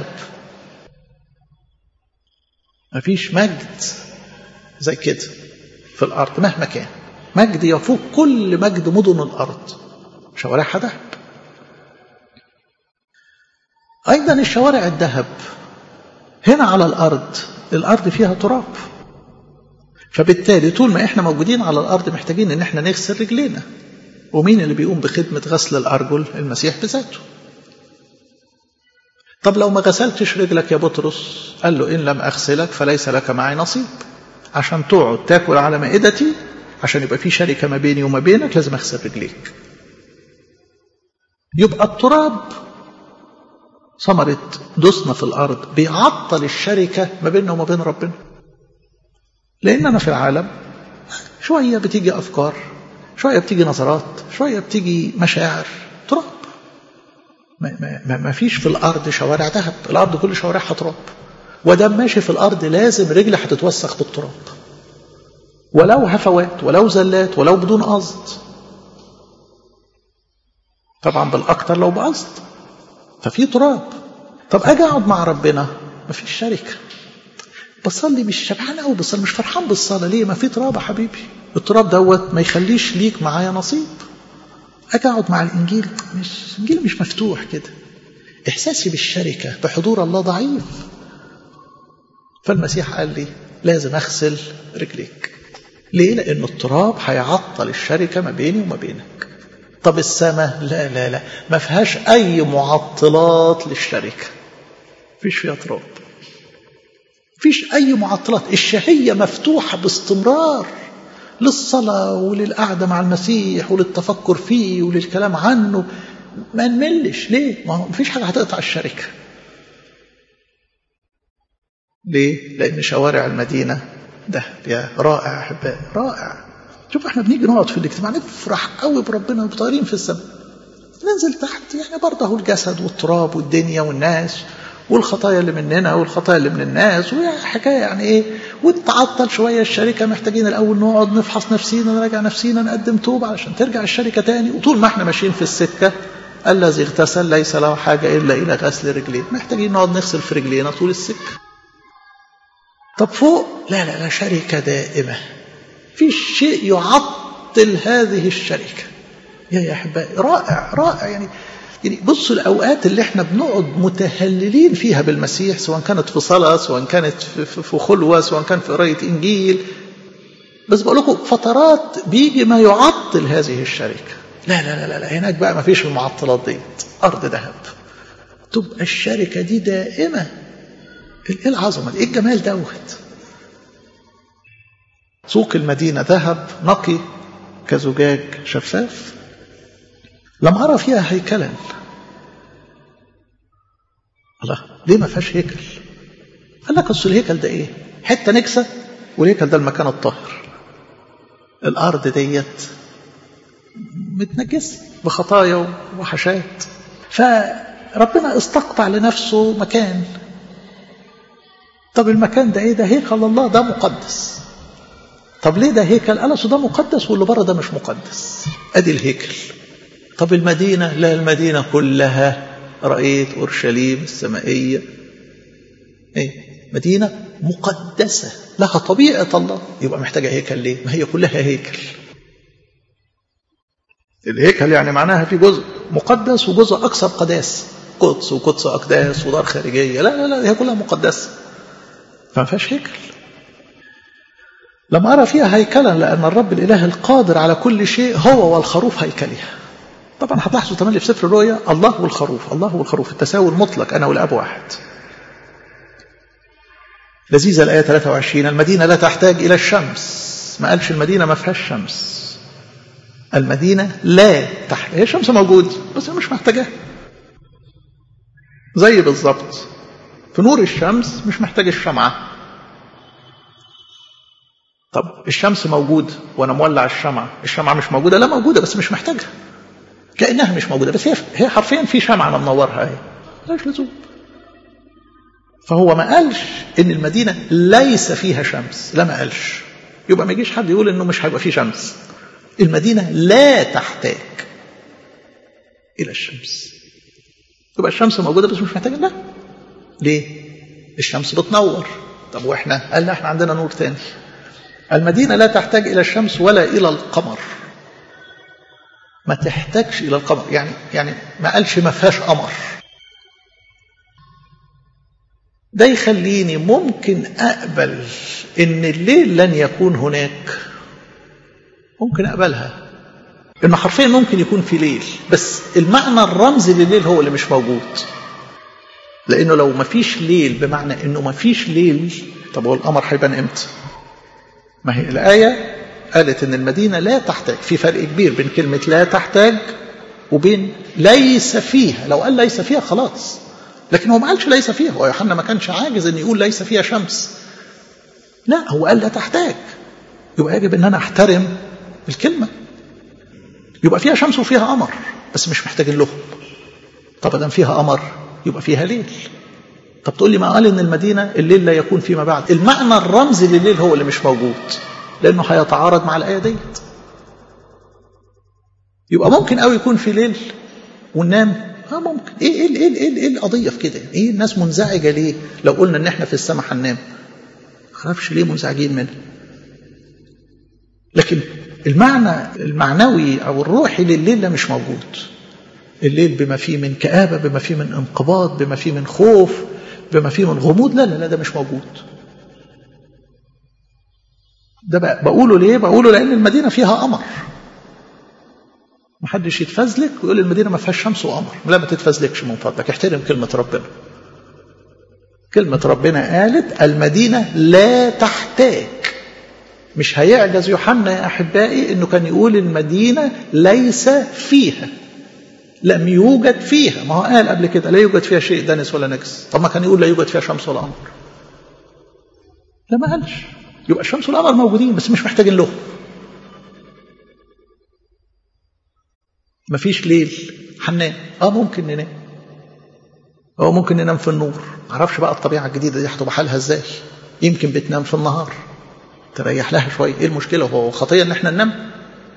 مفيش مجد زي كده في الأرض مهما كان مجد يفوق كل مجد مدن الأرض شوارعها ذهب أيضا الشوارع الذهب هنا على الأرض الأرض فيها تراب فبالتالي طول ما احنا موجودين على الأرض محتاجين ان احنا نغسل رجلينا ومين اللي بيقوم بخدمة غسل الأرجل المسيح بذاته طب لو ما غسلتش رجلك يا بطرس قال له إن لم أغسلك فليس لك معي نصيب عشان تقعد تاكل على مائدتي عشان يبقى في شركة ما بيني وما بينك لازم أغسل رجليك يبقى التراب ثمرة دسنا في الأرض بيعطل الشركة ما بيننا وما بين ربنا لأننا في العالم شوية بتيجي أفكار شوية بتيجي نظرات شوية بتيجي مشاعر تراب ما, ما, ما فيش في الأرض شوارع ذهب الأرض كل شوارعها تراب ودم ماشي في الأرض لازم رجلي هتتوسخ بالتراب ولو هفوات ولو زلات ولو بدون قصد طبعا بالأكثر لو بقصد ففي تراب طب أجي أقعد مع ربنا مفيش شركة بصلي مش شبعان قوي بصلي مش فرحان بالصلاة ليه ما في تراب يا حبيبي التراب دوت ما يخليش ليك معايا نصيب أجي أقعد مع الإنجيل مش الإنجيل مش مفتوح كده إحساسي بالشركة بحضور الله ضعيف فالمسيح قال لي لازم أغسل رجليك ليه؟ لأن التراب هيعطل الشركة ما بيني وما بينك طب السماء لا لا لا ما فيهاش أي معطلات للشركة فيش فيها تراب مفيش أي معطلات الشهية مفتوحة باستمرار للصلاة وللقعدة مع المسيح وللتفكر فيه وللكلام عنه ما نملش ليه؟ ما هو مفيش حاجة هتقطع الشركة ليه؟ لأن شوارع المدينة ده يا رائع أحبائي رائع شوف احنا بنيجي نقعد في الاجتماع نفرح قوي بربنا وطايرين في السماء ننزل تحت يعني برضه الجسد والتراب والدنيا والناس والخطايا اللي مننا والخطايا اللي من الناس وحكايه يعني ايه وتعطل شويه الشركه محتاجين الاول نقعد نفحص نفسينا نراجع نفسينا نقدم توبه علشان ترجع الشركه تاني وطول ما احنا ماشيين في السكه الذي اغتسل ليس له حاجه الا الى غسل رجليه محتاجين نقعد نغسل في رجلينا طول السكه طب فوق لا لا لا شركه دائمه في شيء يعطل هذه الشركه يا يا احبائي رائع رائع يعني يعني بصوا الاوقات اللي احنا بنقعد متهللين فيها بالمسيح سواء كانت في صلاه سواء كانت في خلوه سواء كان في قرايه انجيل بس بقول لكم فترات بيجي ما يعطل هذه الشركه لا لا لا لا هناك بقى ما فيش المعطلات ديت ارض ذهب تبقى الشركه دي دائمه ايه العظمه دي ايه الجمال دوت سوق المدينه ذهب نقي كزجاج شفاف لم أرى فيها هيكلا الله ليه ما فيهاش هيكل قال لك أصل الهيكل ده إيه حتة نكسة والهيكل ده المكان الطاهر الأرض ديت متنجسة بخطايا وحشات فربنا استقطع لنفسه مكان طب المكان ده ايه ده هيكل الله ده مقدس طب ليه ده هيكل قال ده مقدس واللي بره ده مش مقدس ادي الهيكل طب المدينة لا المدينة كلها رأيت أورشليم السمائية إيه؟ مدينة مقدسة لها طبيعة الله يبقى محتاجة هيكل ليه ما هي كلها هيكل الهيكل يعني معناها في جزء مقدس وجزء أكثر قداس قدس وقدس أقداس ودار خارجية لا لا لا هي كلها مقدسة فما فيهاش هيكل لم أرى فيها هيكلا لأن الرب الإله القادر على كل شيء هو والخروف هيكلها طبعا هتلاحظوا تملي في سفر الرؤيا الله والخروف الله والخروف التساوي المطلق أنا والأب واحد لذيذة الآية 23 المدينة لا تحتاج إلى الشمس ما قالش المدينة ما فيهاش شمس المدينة لا تحتاج هي الشمس موجود بس مش محتاجاها زي بالظبط في نور الشمس مش محتاج الشمعة طب الشمس موجود وانا مولع الشمعة الشمعة مش موجودة لا موجودة بس مش محتاجها كأنها مش موجودة بس هي هي حرفيا في شمعة انا منورها اهي ملهاش لزوم فهو ما قالش ان المدينة ليس فيها شمس لا ما قالش يبقى ما يجيش حد يقول انه مش هيبقى فيه شمس المدينة لا تحتاج الى الشمس يبقى الشمس موجودة بس مش محتاجة لا ليه الشمس بتنور طب واحنا قال لا احنا عندنا نور تاني المدينة لا تحتاج إلى الشمس ولا إلى القمر ما تحتاجش إلى القمر يعني يعني ما قالش ما فيهاش قمر ده يخليني ممكن أقبل إن الليل لن يكون هناك ممكن أقبلها إنه حرفيا ممكن يكون في ليل بس المعنى الرمزي لليل هو اللي مش موجود لأنه لو ما فيش ليل بمعنى إنه ما فيش ليل طب هو القمر هيبان إمتى؟ ما هي الآية قالت إن المدينة لا تحتاج في فرق كبير بين كلمة لا تحتاج وبين ليس فيها لو قال ليس فيها خلاص لكن هو ما قالش ليس فيها هو يوحنا ما كانش عاجز ان يقول ليس فيها شمس لا هو قال لا تحتاج يبقى يجب ان انا احترم الكلمة يبقى فيها شمس وفيها قمر بس مش محتاجين لهم طب ادام فيها قمر يبقى فيها ليل طب تقول لي ما قال ان المدينه الليل لا يكون فيما بعد المعنى الرمزي لليل هو اللي مش موجود لانه هيتعارض مع الايه ديت يبقى ممكن قوي يكون في ليل وننام اه ممكن ايه ايه ايه ايه, إيه القضيه في كده ايه الناس منزعجه ليه لو قلنا ان احنا في السماء هننام ما اعرفش ليه منزعجين منه لكن المعنى المعنوي او الروحي لليل ده مش موجود الليل بما فيه من كآبة بما فيه من انقباض بما فيه من خوف بما فيه من غموض لا لا لا ده مش موجود ده بقوله ليه بقوله لأن المدينة فيها قمر محدش يتفزلك ويقول المدينة ما فيهاش شمس وقمر لا ما تتفزلكش من فضلك احترم كلمة ربنا كلمة ربنا قالت المدينة لا تحتاج مش هيعجز يوحنا يا أحبائي أنه كان يقول المدينة ليس فيها لم يوجد فيها ما هو قال قبل كده لا يوجد فيها شيء دنس ولا نجس طب ما كان يقول لا يوجد فيها شمس ولا قمر لا ما قالش يبقى الشمس والقمر موجودين بس مش محتاجين لهم مفيش ليل هننام اه ممكن ننام اه ممكن ننام في النور معرفش بقى الطبيعه الجديده دي هتبقى حالها ازاي يمكن بتنام في النهار تريح لها شويه ايه المشكله هو خطيه ان احنا ننام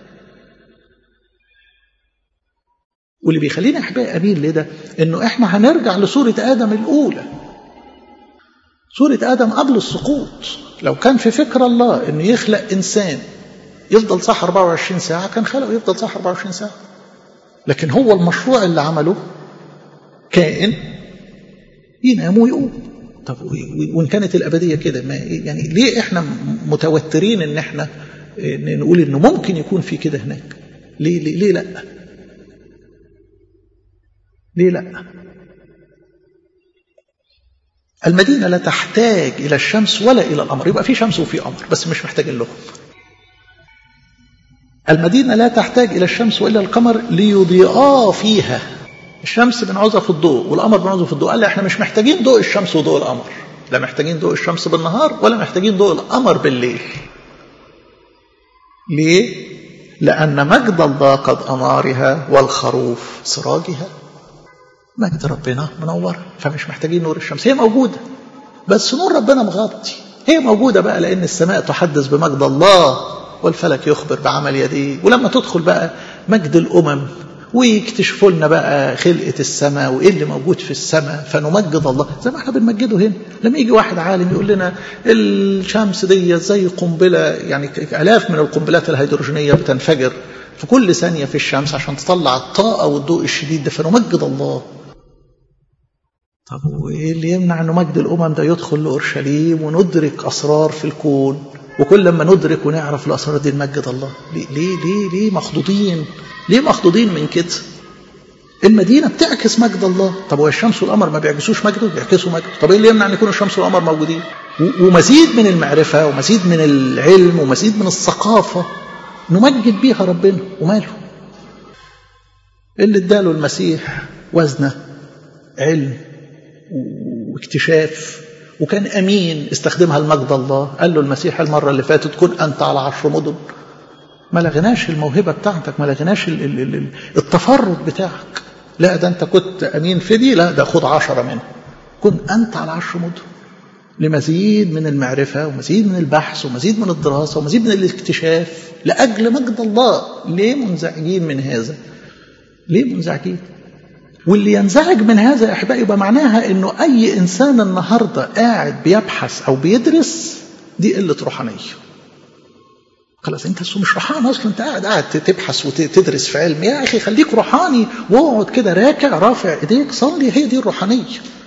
واللي بيخلينا احبائي اميل لده انه احنا هنرجع لصوره ادم الاولى صوره ادم قبل السقوط لو كان في فكر الله انه يخلق انسان يفضل صح 24 ساعه كان خلقه يفضل صح 24 ساعه لكن هو المشروع اللي عمله كائن ينام ويقوم طب وان كانت الابديه كده ما يعني ليه احنا متوترين ان احنا نقول انه ممكن يكون في كده هناك ليه ليه, ليه لا ليه لا المدينه لا تحتاج الى الشمس ولا الى القمر يبقى في شمس وفي قمر بس مش محتاجين لهم المدينه لا تحتاج الى الشمس والا القمر ليضيئا فيها الشمس بنعوزها في الضوء والقمر بنعوزه في الضوء قال احنا مش محتاجين ضوء الشمس وضوء القمر لا محتاجين ضوء الشمس بالنهار ولا محتاجين ضوء القمر بالليل ليه لأن مجد الله قد أنارها والخروف سراجها مجد ربنا منور فمش محتاجين نور الشمس هي موجودة بس نور ربنا مغطي هي موجودة بقى لأن السماء تحدث بمجد الله والفلك يخبر بعمل يديه ولما تدخل بقى مجد الأمم ويكتشفوا لنا بقى خلقة السماء وإيه اللي موجود في السماء فنمجد الله زي ما احنا بنمجده هنا لما يجي واحد عالم يقول لنا الشمس دي زي قنبلة يعني آلاف من القنبلات الهيدروجينية بتنفجر في كل ثانية في الشمس عشان تطلع الطاقة والضوء الشديد ده فنمجد الله طب وايه اللي يمنع انه مجد الامم ده يدخل لاورشليم وندرك اسرار في الكون وكل لما ندرك ونعرف الاسرار دي نمجد الله ليه ليه ليه, ليه مخضوضين ليه مخضوضين من كده المدينه بتعكس مجد الله طب هو الشمس والقمر ما بيعكسوش مجده بيعكسوا مجده طب ايه اللي يمنع ان يكون الشمس والقمر موجودين ومزيد من المعرفه ومزيد من العلم ومزيد من الثقافه نمجد بيها ربنا وماله اللي اداله المسيح وزنه علم واكتشاف وكان امين استخدمها لمجد الله قال له المسيح المره اللي فاتت كن انت على عشر مدن ما لغناش الموهبه بتاعتك ما لغناش التفرد بتاعك لا ده انت كنت امين في دي لا ده خد عشرة منه كن انت على عشر مدن لمزيد من المعرفة ومزيد من البحث ومزيد من الدراسة ومزيد من الاكتشاف لأجل مجد الله ليه منزعجين من هذا ليه منزعجين واللي ينزعج من هذا يا احبائي يبقى معناها انه اي انسان النهارده قاعد بيبحث او بيدرس دي قله روحانيه. خلاص انت مش روحاني اصلا انت قاعد قاعد تبحث وتدرس في علم يا اخي خليك روحاني واقعد كده راكع رافع ايديك صلي هي دي الروحانيه.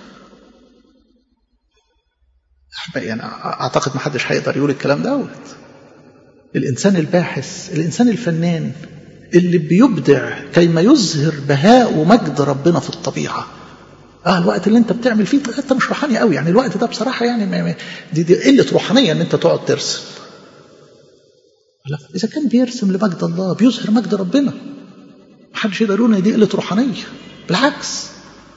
احبائي انا اعتقد ما حدش هيقدر يقول الكلام دوت. الانسان الباحث، الانسان الفنان، اللي بيبدع كيما يظهر بهاء ومجد ربنا في الطبيعة اه الوقت اللي انت بتعمل فيه انت مش روحاني قوي يعني الوقت ده بصراحة يعني دي, دي قلة روحانية ان انت تقعد ترسم لا اذا كان بيرسم لمجد الله بيظهر مجد ربنا محدش يقدر يقول ان دي قلة روحانية بالعكس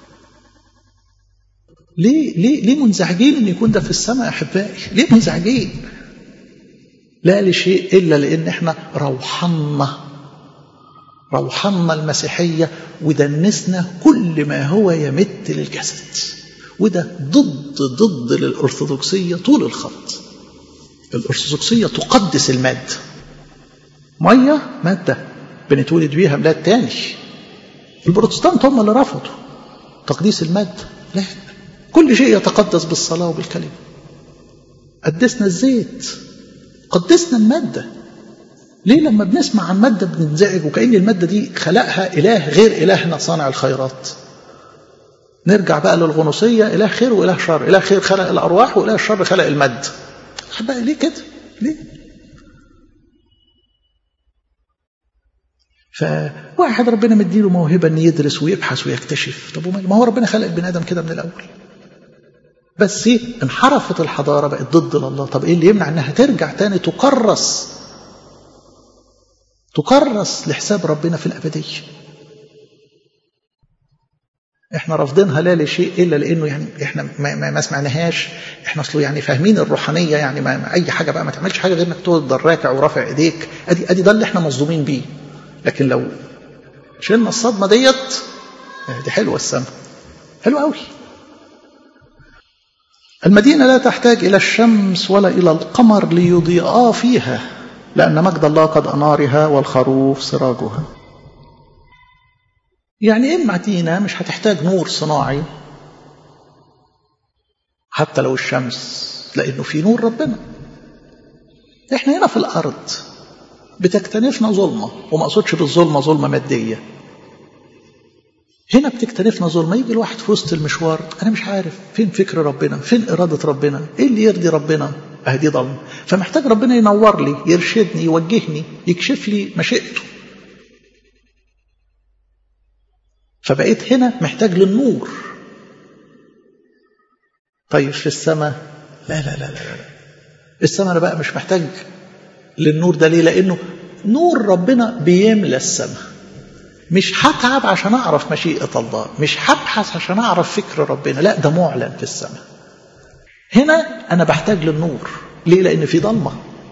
ليه ليه ليه منزعجين ان يكون ده في السماء يا احبائي ليه منزعجين لا لشيء الا لان احنا روحنا روحنا المسيحية ودنسنا كل ما هو يمت للجسد وده ضد ضد للأرثوذكسية طول الخط الأرثوذكسية تقدس المادة مية مادة بنتولد بيها بلاد تاني البروتستانت هم اللي رفضوا تقديس المادة لا كل شيء يتقدس بالصلاة وبالكلمة قدسنا الزيت قدسنا الماده ليه لما بنسمع عن مادة بننزعج وكأن المادة دي خلقها إله غير إلهنا صانع الخيرات نرجع بقى للغنوصية إله خير وإله شر إله خير خلق الأرواح وإله الشر خلق المادة بقى ليه كده ليه فواحد ربنا مديله موهبة أن يدرس ويبحث ويكتشف طب ما هو ربنا خلق البني آدم كده من الأول بس انحرفت الحضارة بقت ضد الله طب ايه اللي يمنع انها ترجع تاني تكرس تكرس لحساب ربنا في الأبدية احنا رافضينها لا لشيء الا لانه يعني احنا ما, ما, ما سمعناهاش احنا اصله يعني فاهمين الروحانيه يعني ما, ما اي حاجه بقى ما تعملش حاجه غير انك تفضل راكع ورافع ايديك ادي ادي ده اللي احنا مصدومين بيه لكن لو شلنا الصدمه ديت دي حلوه السما حلوه قوي المدينه لا تحتاج الى الشمس ولا الى القمر ليضيئا فيها لان مجد الله قد انارها والخروف سراجها يعني ايه مدينه مش هتحتاج نور صناعي حتى لو الشمس لانه في نور ربنا احنا هنا في الارض بتكتنفنا ظلمه وما اقصدش بالظلمه ظلمه ماديه هنا بتكتنفنا ظلمه يجي الواحد في وسط المشوار انا مش عارف فين فكر ربنا فين اراده ربنا ايه اللي يرضي ربنا اهدي ضلمه فمحتاج ربنا ينور لي يرشدني يوجهني يكشف لي مشيئته فبقيت هنا محتاج للنور طيب في السماء لا لا لا لا لا السماء انا بقى مش محتاج للنور ده ليه لانه نور ربنا بيملى السماء مش هتعب عشان اعرف مشيئه الله مش هبحث عشان اعرف فكر ربنا لا ده معلن في السماء هنا انا بحتاج للنور ليه لان في ضلمه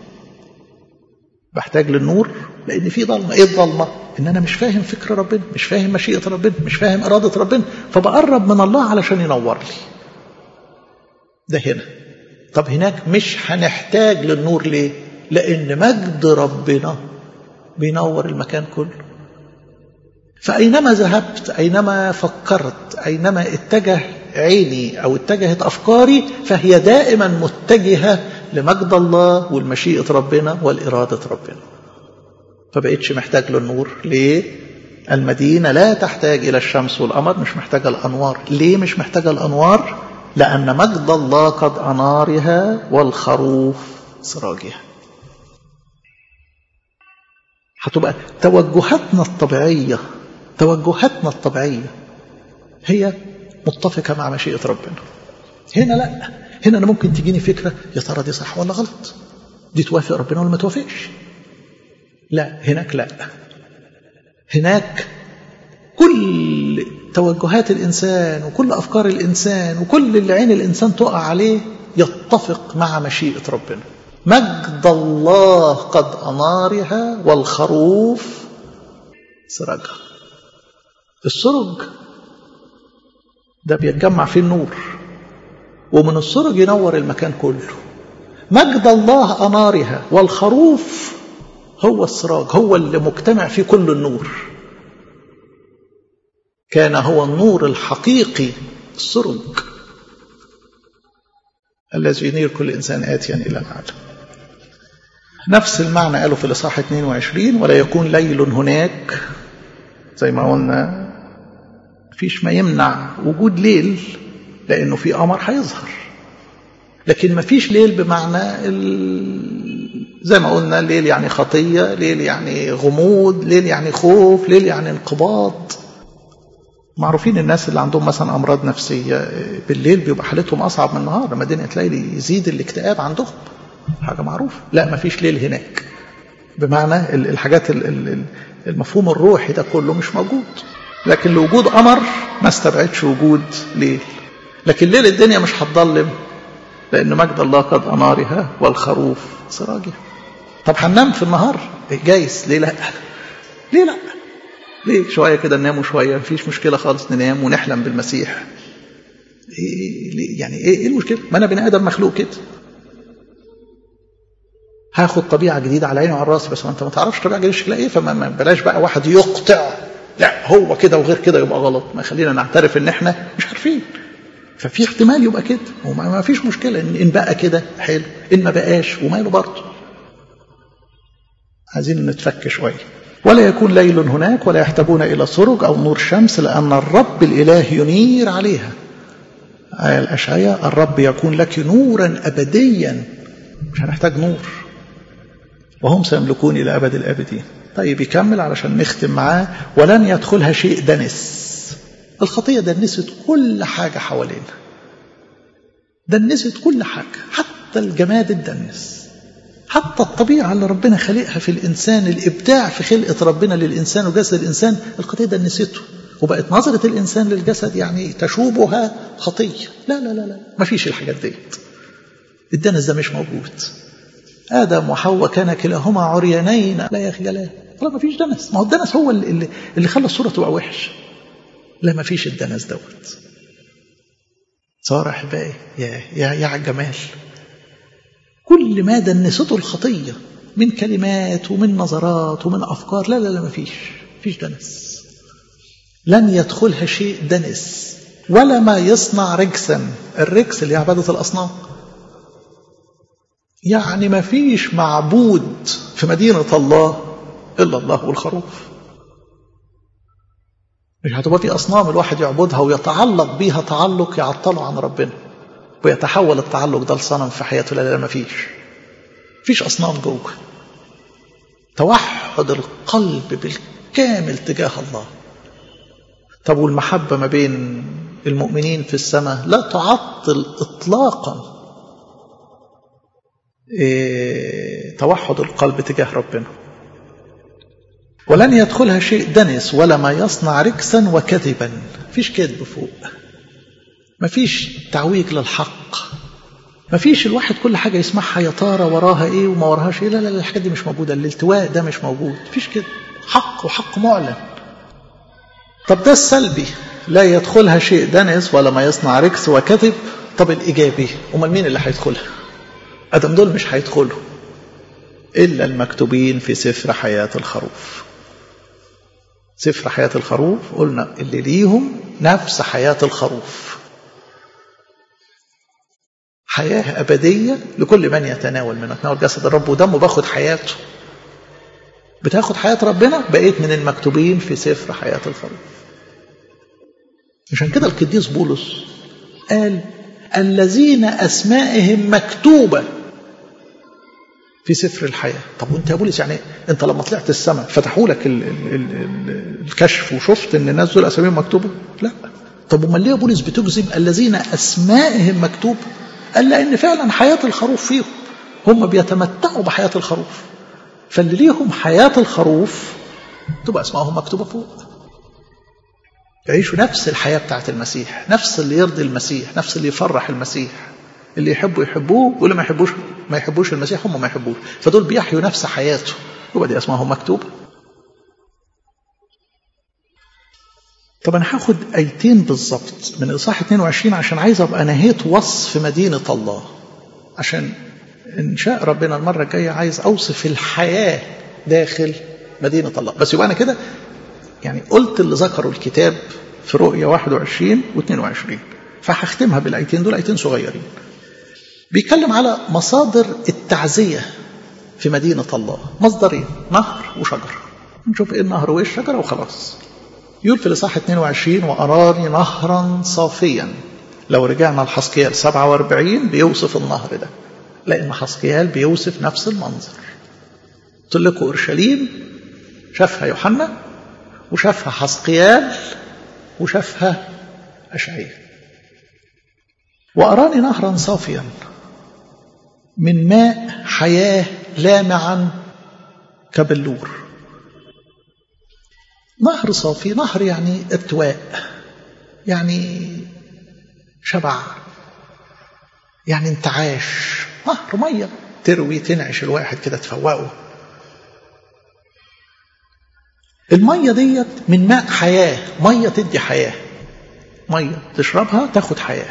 بحتاج للنور لان في ضلمه ايه الضلمه ان انا مش فاهم فكر ربنا مش فاهم مشيئه ربنا مش فاهم اراده ربنا فبقرب من الله علشان ينور لي ده هنا طب هناك مش هنحتاج للنور ليه لان مجد ربنا بينور المكان كله فاينما ذهبت اينما فكرت اينما اتجه عيني او اتجهت افكاري فهي دائما متجهه لمجد الله والمشيئه ربنا والاراده ربنا فبقيتش محتاج للنور ليه المدينة لا تحتاج إلى الشمس والقمر مش محتاجة الأنوار ليه مش محتاجة الأنوار لأن مجد الله قد أنارها والخروف سراجها هتبقى توجهاتنا الطبيعية توجهاتنا الطبيعية هي متفقة مع مشيئة ربنا هنا لا هنا أنا ممكن تجيني فكرة يا ترى دي صح ولا غلط دي توافق ربنا ولا ما توافقش لا هناك لا هناك كل توجهات الإنسان وكل أفكار الإنسان وكل اللي عين الإنسان تقع عليه يتفق مع مشيئة ربنا مجد الله قد أنارها والخروف سرجها السرج ده بيتجمع فيه النور ومن السرج ينور المكان كله مجد الله أنارها والخروف هو السراج هو اللي مجتمع فيه كل النور كان هو النور الحقيقي السرج الذي ينير كل إنسان آتيا إلى العالم نفس المعنى قالوا في الإصحاح 22 ولا يكون ليل هناك زي ما قلنا فيش ما يمنع وجود ليل لأنه في قمر هيظهر لكن ما فيش ليل بمعنى زي ما قلنا ليل يعني خطية ليل يعني غموض ليل يعني خوف ليل يعني انقباض معروفين الناس اللي عندهم مثلا أمراض نفسية بالليل بيبقى حالتهم أصعب من النهار لما الدنيا تلاقي يزيد الاكتئاب عندهم حاجة معروفة لا ما فيش ليل هناك بمعنى الحاجات المفهوم الروحي ده كله مش موجود لكن لوجود قمر ما استبعدش وجود ليل لكن ليل الدنيا مش هتضلم لأن مجد الله قد أنارها والخروف سراجها طب هننام في النهار جايز ليه لا ليه لا ليه شوية كده ننام شوية مفيش مشكلة خالص ننام ونحلم بالمسيح إيه يعني ايه المشكلة ما انا بني ادم مخلوق كده هاخد طبيعة جديدة على عيني وعلى راسي بس ما انت ما تعرفش طبيعة جديدة شكلها ايه فما بلاش بقى واحد يقطع لا هو كده وغير كده يبقى غلط ما خلينا نعترف ان احنا مش عارفين ففي احتمال يبقى كده وما فيش مشكلة إن, إن بقى كده حلو إن ما بقاش وماله برضه عايزين نتفك شوية ولا يكون ليل هناك ولا يحتاجون إلى سرج أو نور شمس لأن الرب الإله ينير عليها آية الأشعية الرب يكون لك نورا أبديا مش هنحتاج نور وهم سيملكون إلى أبد الآبدين طيب يكمل علشان نختم معاه ولن يدخلها شيء دنس الخطية دنست كل حاجة حوالينا دنست كل حاجة حتى الجماد اتدنس حتى الطبيعة اللي ربنا خلقها في الإنسان الإبداع في خلقة ربنا للإنسان وجسد الإنسان القضية دنسته وبقت نظرة الإنسان للجسد يعني تشوبها خطية لا لا لا لا ما فيش الحاجات ديت الدنس ده مش موجود آدم وحواء كان كلاهما عريانين لا يخجلان خلاص ما فيش دنس ما هو الدنس هو اللي, اللي خلى الصورة تبقى وحش لا ما فيش الدنس دوت صار أحبائي يا يا يا على الجمال كل ما دنسته الخطية من كلمات ومن نظرات ومن أفكار لا لا لا ما فيش فيش دنس لن يدخلها شيء دنس ولا ما يصنع رجسا الرجس اللي عبادة الأصنام يعني ما فيش معبود في مدينة الله إلا الله والخروف مش هتبقى في أصنام الواحد يعبدها ويتعلق بيها تعلق يعطله عن ربنا ويتحول التعلق ده لصنم في حياته لا لا ما فيش فيش أصنام جوه توحد القلب بالكامل تجاه الله طب والمحبة ما بين المؤمنين في السماء لا تعطل إطلاقا إيه توحد القلب تجاه ربنا ولن يدخلها شيء دنس ولا ما يصنع ركسا وكذبا فيش كذب فوق ما فيش تعويج للحق ما فيش الواحد كل حاجة يسمعها يا ترى وراها ايه وما وراهاش ايه لا لا الحاجات دي مش موجودة الالتواء ده مش موجود فيش كده حق وحق معلن طب ده السلبي لا يدخلها شيء دنس ولا ما يصنع ركس وكذب طب الإيجابي أمال مين اللي هيدخلها أدم دول مش هيدخلوا إلا المكتوبين في سفر حياة الخروف سفر حياة الخروف قلنا اللي ليهم نفس حياة الخروف حياة أبدية لكل من يتناول منه تناول جسد الرب ودمه باخد حياته بتاخد حياة ربنا بقيت من المكتوبين في سفر حياة الخروف عشان كده القديس بولس قال الذين أسمائهم مكتوبة في سفر الحياة طب وانت يا بولس يعني انت لما طلعت السماء فتحوا لك ال ال ال الكشف وشفت ان الناس دول اساميهم مكتوبة لا طب امال ليه يا بولس بتجزم الذين اسمائهم مكتوبة قال لان فعلا حياة الخروف فيهم هم بيتمتعوا بحياة الخروف فاللي ليهم حياة الخروف تبقى اسمائهم مكتوبة فوق يعيشوا نفس الحياة بتاعت المسيح نفس اللي يرضي المسيح نفس اللي يفرح المسيح اللي يحبوا يحبوه واللي ما يحبوش ما يحبوش المسيح هم ما يحبوش فدول بيحيوا نفس حياته يبقى دي اسمائهم مكتوبة طب انا هاخد ايتين بالظبط من اصحاح 22 عشان عايز ابقى نهيت وصف مدينة الله عشان ان شاء ربنا المرة الجاية عايز اوصف الحياة داخل مدينة الله بس يبقى انا كده يعني قلت اللي ذكروا الكتاب في رؤية 21 و22 فهختمها بالايتين دول ايتين صغيرين بيتكلم على مصادر التعزية في مدينة الله مصدرين نهر وشجر نشوف ايه النهر وايه الشجرة وخلاص يقول في الإصحاح 22 وأراني نهرا صافيا لو رجعنا لحسقيال 47 بيوصف النهر ده لأن حسقيال بيوصف نفس المنظر قلت لكم أورشليم شافها يوحنا وشافها حسقيال وشافها أشعياء وأراني نهرا صافيا من ماء حياة لامعا كبلور نهر صافي نهر يعني ارتواء يعني شبع يعني انتعاش نهر مية تروي تنعش الواحد كده تفوقه المية ديت من ماء حياة مية تدي حياة مية تشربها تاخد حياة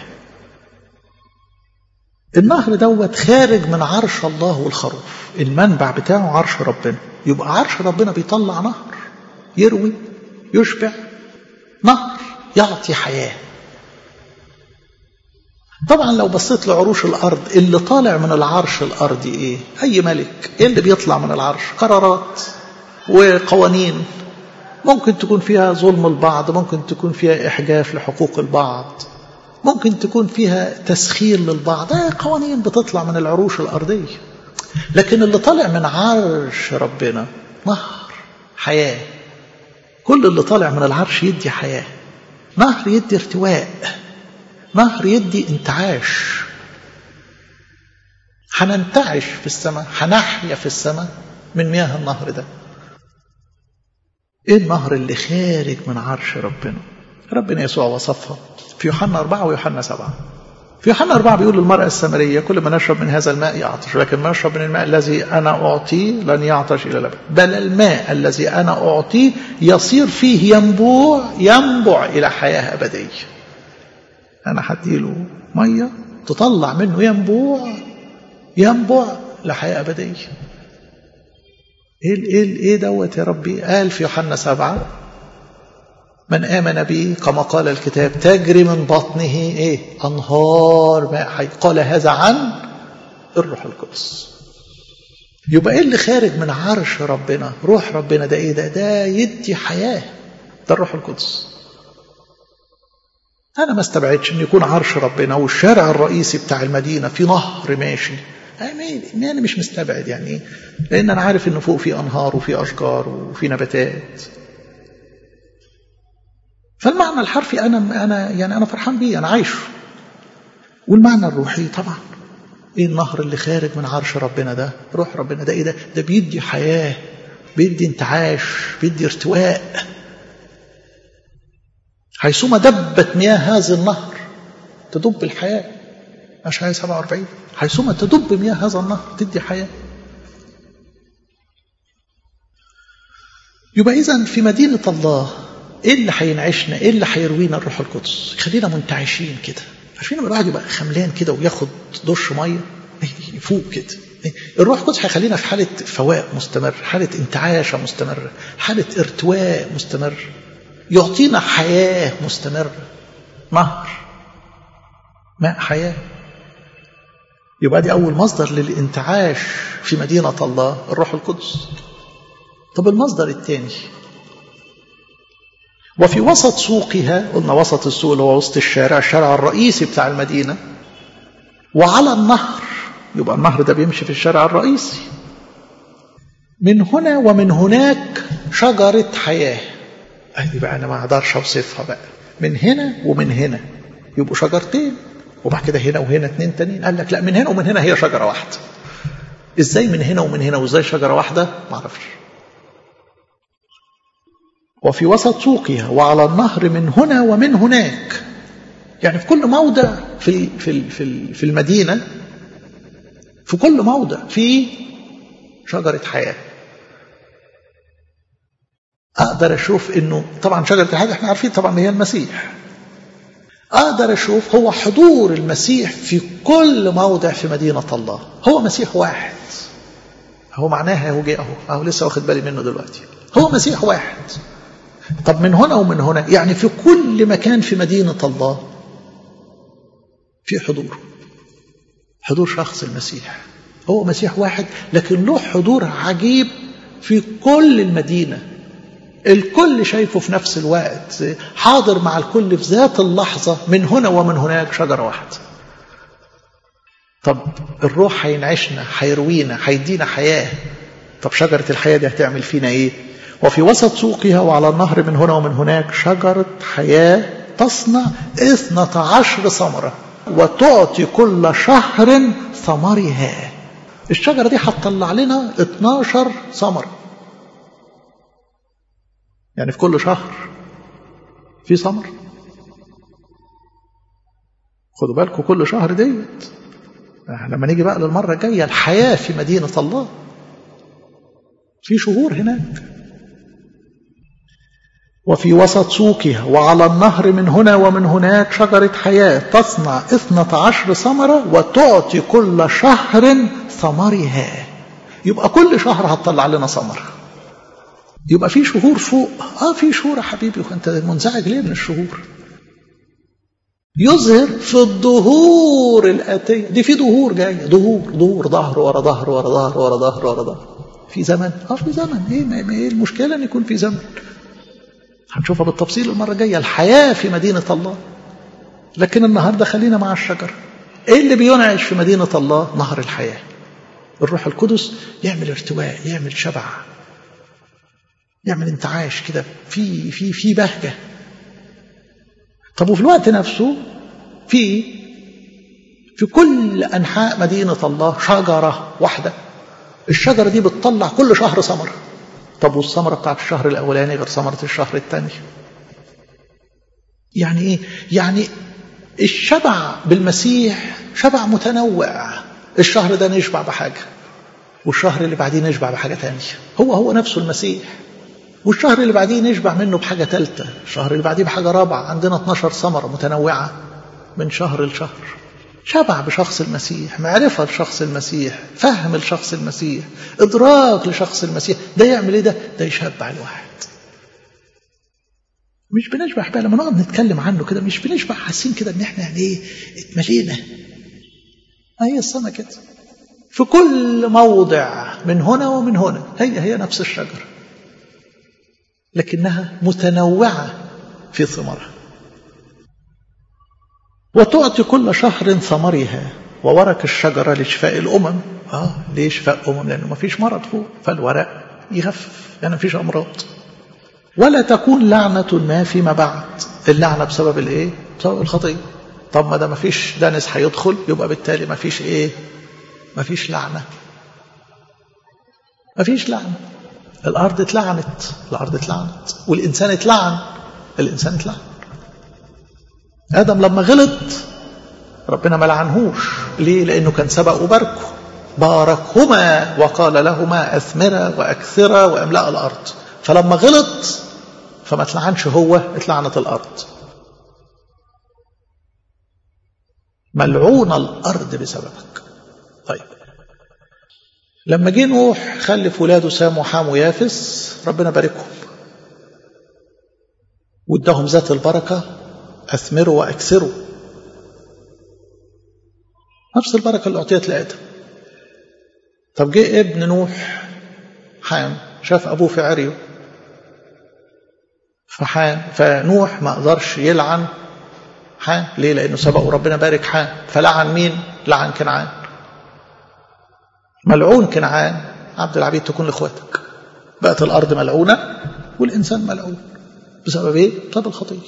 النهر دوت خارج من عرش الله والخروف المنبع بتاعه عرش ربنا يبقى عرش ربنا بيطلع نهر يروي يشبع نهر يعطي حياة طبعا لو بصيت لعروش الأرض اللي طالع من العرش الأرضي إيه أي ملك إيه اللي بيطلع من العرش قرارات وقوانين ممكن تكون فيها ظلم البعض ممكن تكون فيها إحجاف لحقوق البعض ممكن تكون فيها تسخير للبعض آه قوانين بتطلع من العروش الأرضية لكن اللي طالع من عرش ربنا نهر حياة كل اللي طالع من العرش يدي حياة نهر يدي ارتواء نهر يدي انتعاش هننتعش في السماء هنحيا في السماء من مياه النهر ده ايه النهر اللي خارج من عرش ربنا ربنا يسوع وصفها في يوحنا أربعة ويوحنا سبعة في يوحنا أربعة بيقول للمرأة السامرية كل من يشرب من هذا الماء يعطش لكن من يشرب من الماء الذي أنا أعطيه لن يعطش إلى الأبد بل الماء الذي أنا أعطيه يصير فيه ينبوع ينبع إلى حياة أبدية أنا هديله مية تطلع منه ينبوع ينبع لحياة أبدية إيه إيه إيه دوت يا ربي قال في يوحنا سبعة من آمن بي كما قال الكتاب تجري من بطنه إيه أنهار ماء حي قال هذا عن الروح القدس يبقى إيه اللي خارج من عرش ربنا روح ربنا ده إيه ده ده يدي حياة ده الروح القدس أنا ما استبعدش إن يكون عرش ربنا والشارع الرئيسي بتاع المدينة في نهر ماشي أنا مش مستبعد يعني إيه لأن أنا عارف إن فوق في أنهار وفي أشجار وفي نباتات فالمعنى الحرفي أنا أنا يعني أنا فرحان بيه أنا عايشه والمعنى الروحي طبعا إيه النهر اللي خارج من عرش ربنا ده روح ربنا ده إيه ده ده بيدي حياة بيدي انتعاش بيدي ارتواء حيثما دبت مياه هذا النهر تدب الحياة أشعياء 47 حيثما تدب مياه هذا النهر تدي حياة يبقى إذا في مدينة الله إيه اللي هينعشنا إيه اللي هيروينا الروح القدس خلينا منتعشين كده عارفين لما الواحد يبقى خملان كده وياخد دش مية يفوق كده الروح القدس هيخلينا في حالة فواء مستمر حالة انتعاشة مستمرة حالة ارتواء مستمر يعطينا حياة مستمرة نهر ماء حياة يبقى دي أول مصدر للانتعاش في مدينة الله الروح القدس طب المصدر الثاني وفي وسط سوقها قلنا وسط السوق اللي هو وسط الشارع الشارع الرئيسي بتاع المدينة وعلى النهر يبقى النهر ده بيمشي في الشارع الرئيسي من هنا ومن هناك شجرة حياة أهدي بقى أنا ما أقدرش أوصفها بقى من هنا ومن هنا يبقوا شجرتين وبعد كده هنا وهنا اتنين تانيين قال لك لا من هنا ومن هنا هي شجرة واحدة ازاي من هنا ومن هنا وازاي شجرة واحدة ما اعرفش وفي وسط سوقها وعلى النهر من هنا ومن هناك يعني في كل موضع في في في في المدينة في كل موضع في شجرة حياة أقدر أشوف إنه طبعا شجرة الحياة احنا عارفين طبعا هي المسيح أقدر أشوف هو حضور المسيح في كل موضع في مدينة الله هو مسيح واحد هو معناها هو جه أهو أهو لسه واخد بالي منه دلوقتي هو مسيح واحد طب من هنا ومن هنا يعني في كل مكان في مدينة الله في حضور حضور شخص المسيح هو مسيح واحد لكن له حضور عجيب في كل المدينة الكل شايفه في نفس الوقت حاضر مع الكل في ذات اللحظة من هنا ومن هناك شجرة واحدة طب الروح هينعشنا هيروينا هيدينا حياة طب شجرة الحياة دي هتعمل فينا ايه وفي وسط سوقها وعلى النهر من هنا ومن هناك شجرة حياة تصنع اثنة عشر ثمرة وتعطي كل شهر ثمرها الشجرة دي هتطلع لنا 12 ثمرة يعني في كل شهر في ثمر خدوا بالكم كل شهر ديت لما نيجي بقى للمرة الجاية الحياة في مدينة الله في شهور هناك وفي وسط سوقها وعلى النهر من هنا ومن هناك شجرة حياة تصنع اثنة عشر ثمرة وتعطي كل شهر ثمرها يبقى كل شهر هتطلع لنا ثمرة يبقى في شهور فوق اه في شهور يا حبيبي وانت منزعج ليه من الشهور يظهر في الظهور الآتية دي في ظهور جاية ظهور ظهور ظهر ورا ظهر ورا ظهر ورا ظهر ورا ظهر في زمن اه في زمن ايه ما ايه المشكلة ان يكون في زمن هنشوفها بالتفصيل المرة الجاية الحياة في مدينة الله لكن النهاردة خلينا مع الشجر ايه اللي بينعش في مدينة الله نهر الحياة الروح القدس يعمل ارتواء يعمل شبع يعمل انتعاش كده في في في بهجة طب وفي الوقت نفسه في في كل أنحاء مدينة الله شجرة واحدة الشجرة دي بتطلع كل شهر ثمرة طب والثمرة بتاعت الشهر الأولاني غير ثمرة الشهر الثاني يعني إيه؟ يعني الشبع بالمسيح شبع متنوع الشهر ده نشبع بحاجة والشهر اللي بعديه نشبع بحاجة تانية هو هو نفسه المسيح والشهر اللي بعديه نشبع منه بحاجة ثالثة الشهر اللي بعديه بحاجة رابعة عندنا 12 ثمرة متنوعة من شهر لشهر شبع بشخص المسيح معرفة لشخص المسيح فهم لشخص المسيح إدراك لشخص المسيح ده يعمل إيه ده ده يشبع الواحد مش بنشبع بقى لما نقعد نتكلم عنه كده مش بنشبع حاسين كده ان احنا يعني ايه اتملينا هي السما كده في كل موضع من هنا ومن هنا هي هي نفس الشجرة لكنها متنوعة في ثمرها وتعطي كل شهر ثمرها وورق الشجرة لشفاء الأمم آه ليه شفاء أمم لأنه ما فيش مرض فوق فالورق يخفف يعني ما فيش أمراض ولا تكون لعنة ما فيما بعد اللعنة بسبب الإيه؟ بسبب الخطية طب ما ده ما فيش دانس هيدخل يبقى بالتالي ما فيش إيه؟ ما فيش لعنة ما فيش لعنة الأرض اتلعنت الأرض اتلعنت والإنسان اتلعن الإنسان اتلعن آدم لما غلط ربنا ما لعنهوش ليه؟ لأنه كان سبق وباركه باركهما وقال لهما أثمرا وأكثرا وأملأ الأرض فلما غلط فما اتلعنش هو اتلعنت الأرض ملعون الأرض بسببك طيب لما جه نوح خلف ولاده سام وحام ويافس ربنا باركهم واداهم ذات البركة أثمروا وأكثروا نفس البركة اللي أعطيت لآدم طب جه ابن نوح حام شاف أبوه في عريه فحام فنوح ما قدرش يلعن حام ليه لأنه سبق وربنا بارك حام فلعن مين لعن كنعان ملعون كنعان عبد العبيد تكون لاخواتك بقت الأرض ملعونة والإنسان ملعون بسبب إيه؟ بسبب الخطية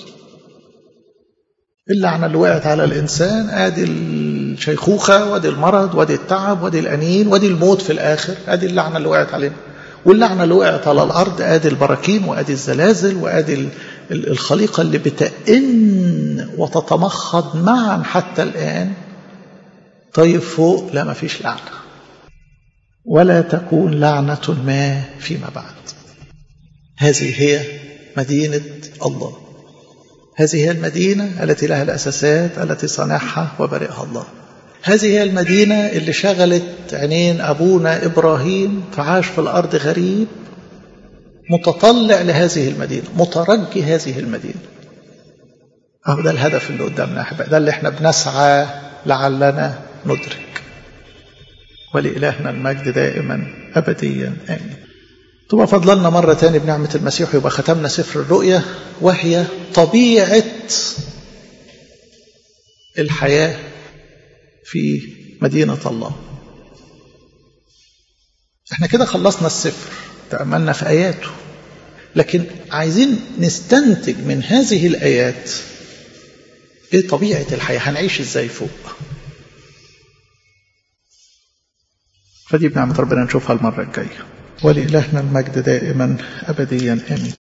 اللعنة اللي وقعت على الإنسان آدي الشيخوخة وادي المرض وادي التعب وادي الأنين وادي الموت في الآخر آدي اللعنة اللي وقعت علينا واللعنة اللي وقعت على الأرض آدي البراكين وآدي الزلازل وآدي الخليقة اللي بتئن وتتمخض معا حتى الآن طيب فوق لا ما فيش لعنة ولا تكون لعنة ما فيما بعد هذه هي مدينة الله هذه هي المدينة التي لها الأساسات التي صنعها وبرئها الله هذه هي المدينة اللي شغلت عينين أبونا إبراهيم فعاش في الأرض غريب متطلع لهذه المدينة مترجي هذه المدينة أهو ده الهدف اللي قدامنا أحبائي ده اللي احنا بنسعى لعلنا ندرك ولإلهنا المجد دائما أبديا آمين تبقى فضلنا مرة تاني بنعمة المسيح يبقى ختمنا سفر الرؤيا وهي طبيعة الحياة في مدينة الله احنا كده خلصنا السفر تأملنا في آياته لكن عايزين نستنتج من هذه الآيات ايه طبيعة الحياة هنعيش ازاي فوق فدي بنعمة ربنا نشوفها المرة الجاية ولإلهنا المجد دائما أبديا آمين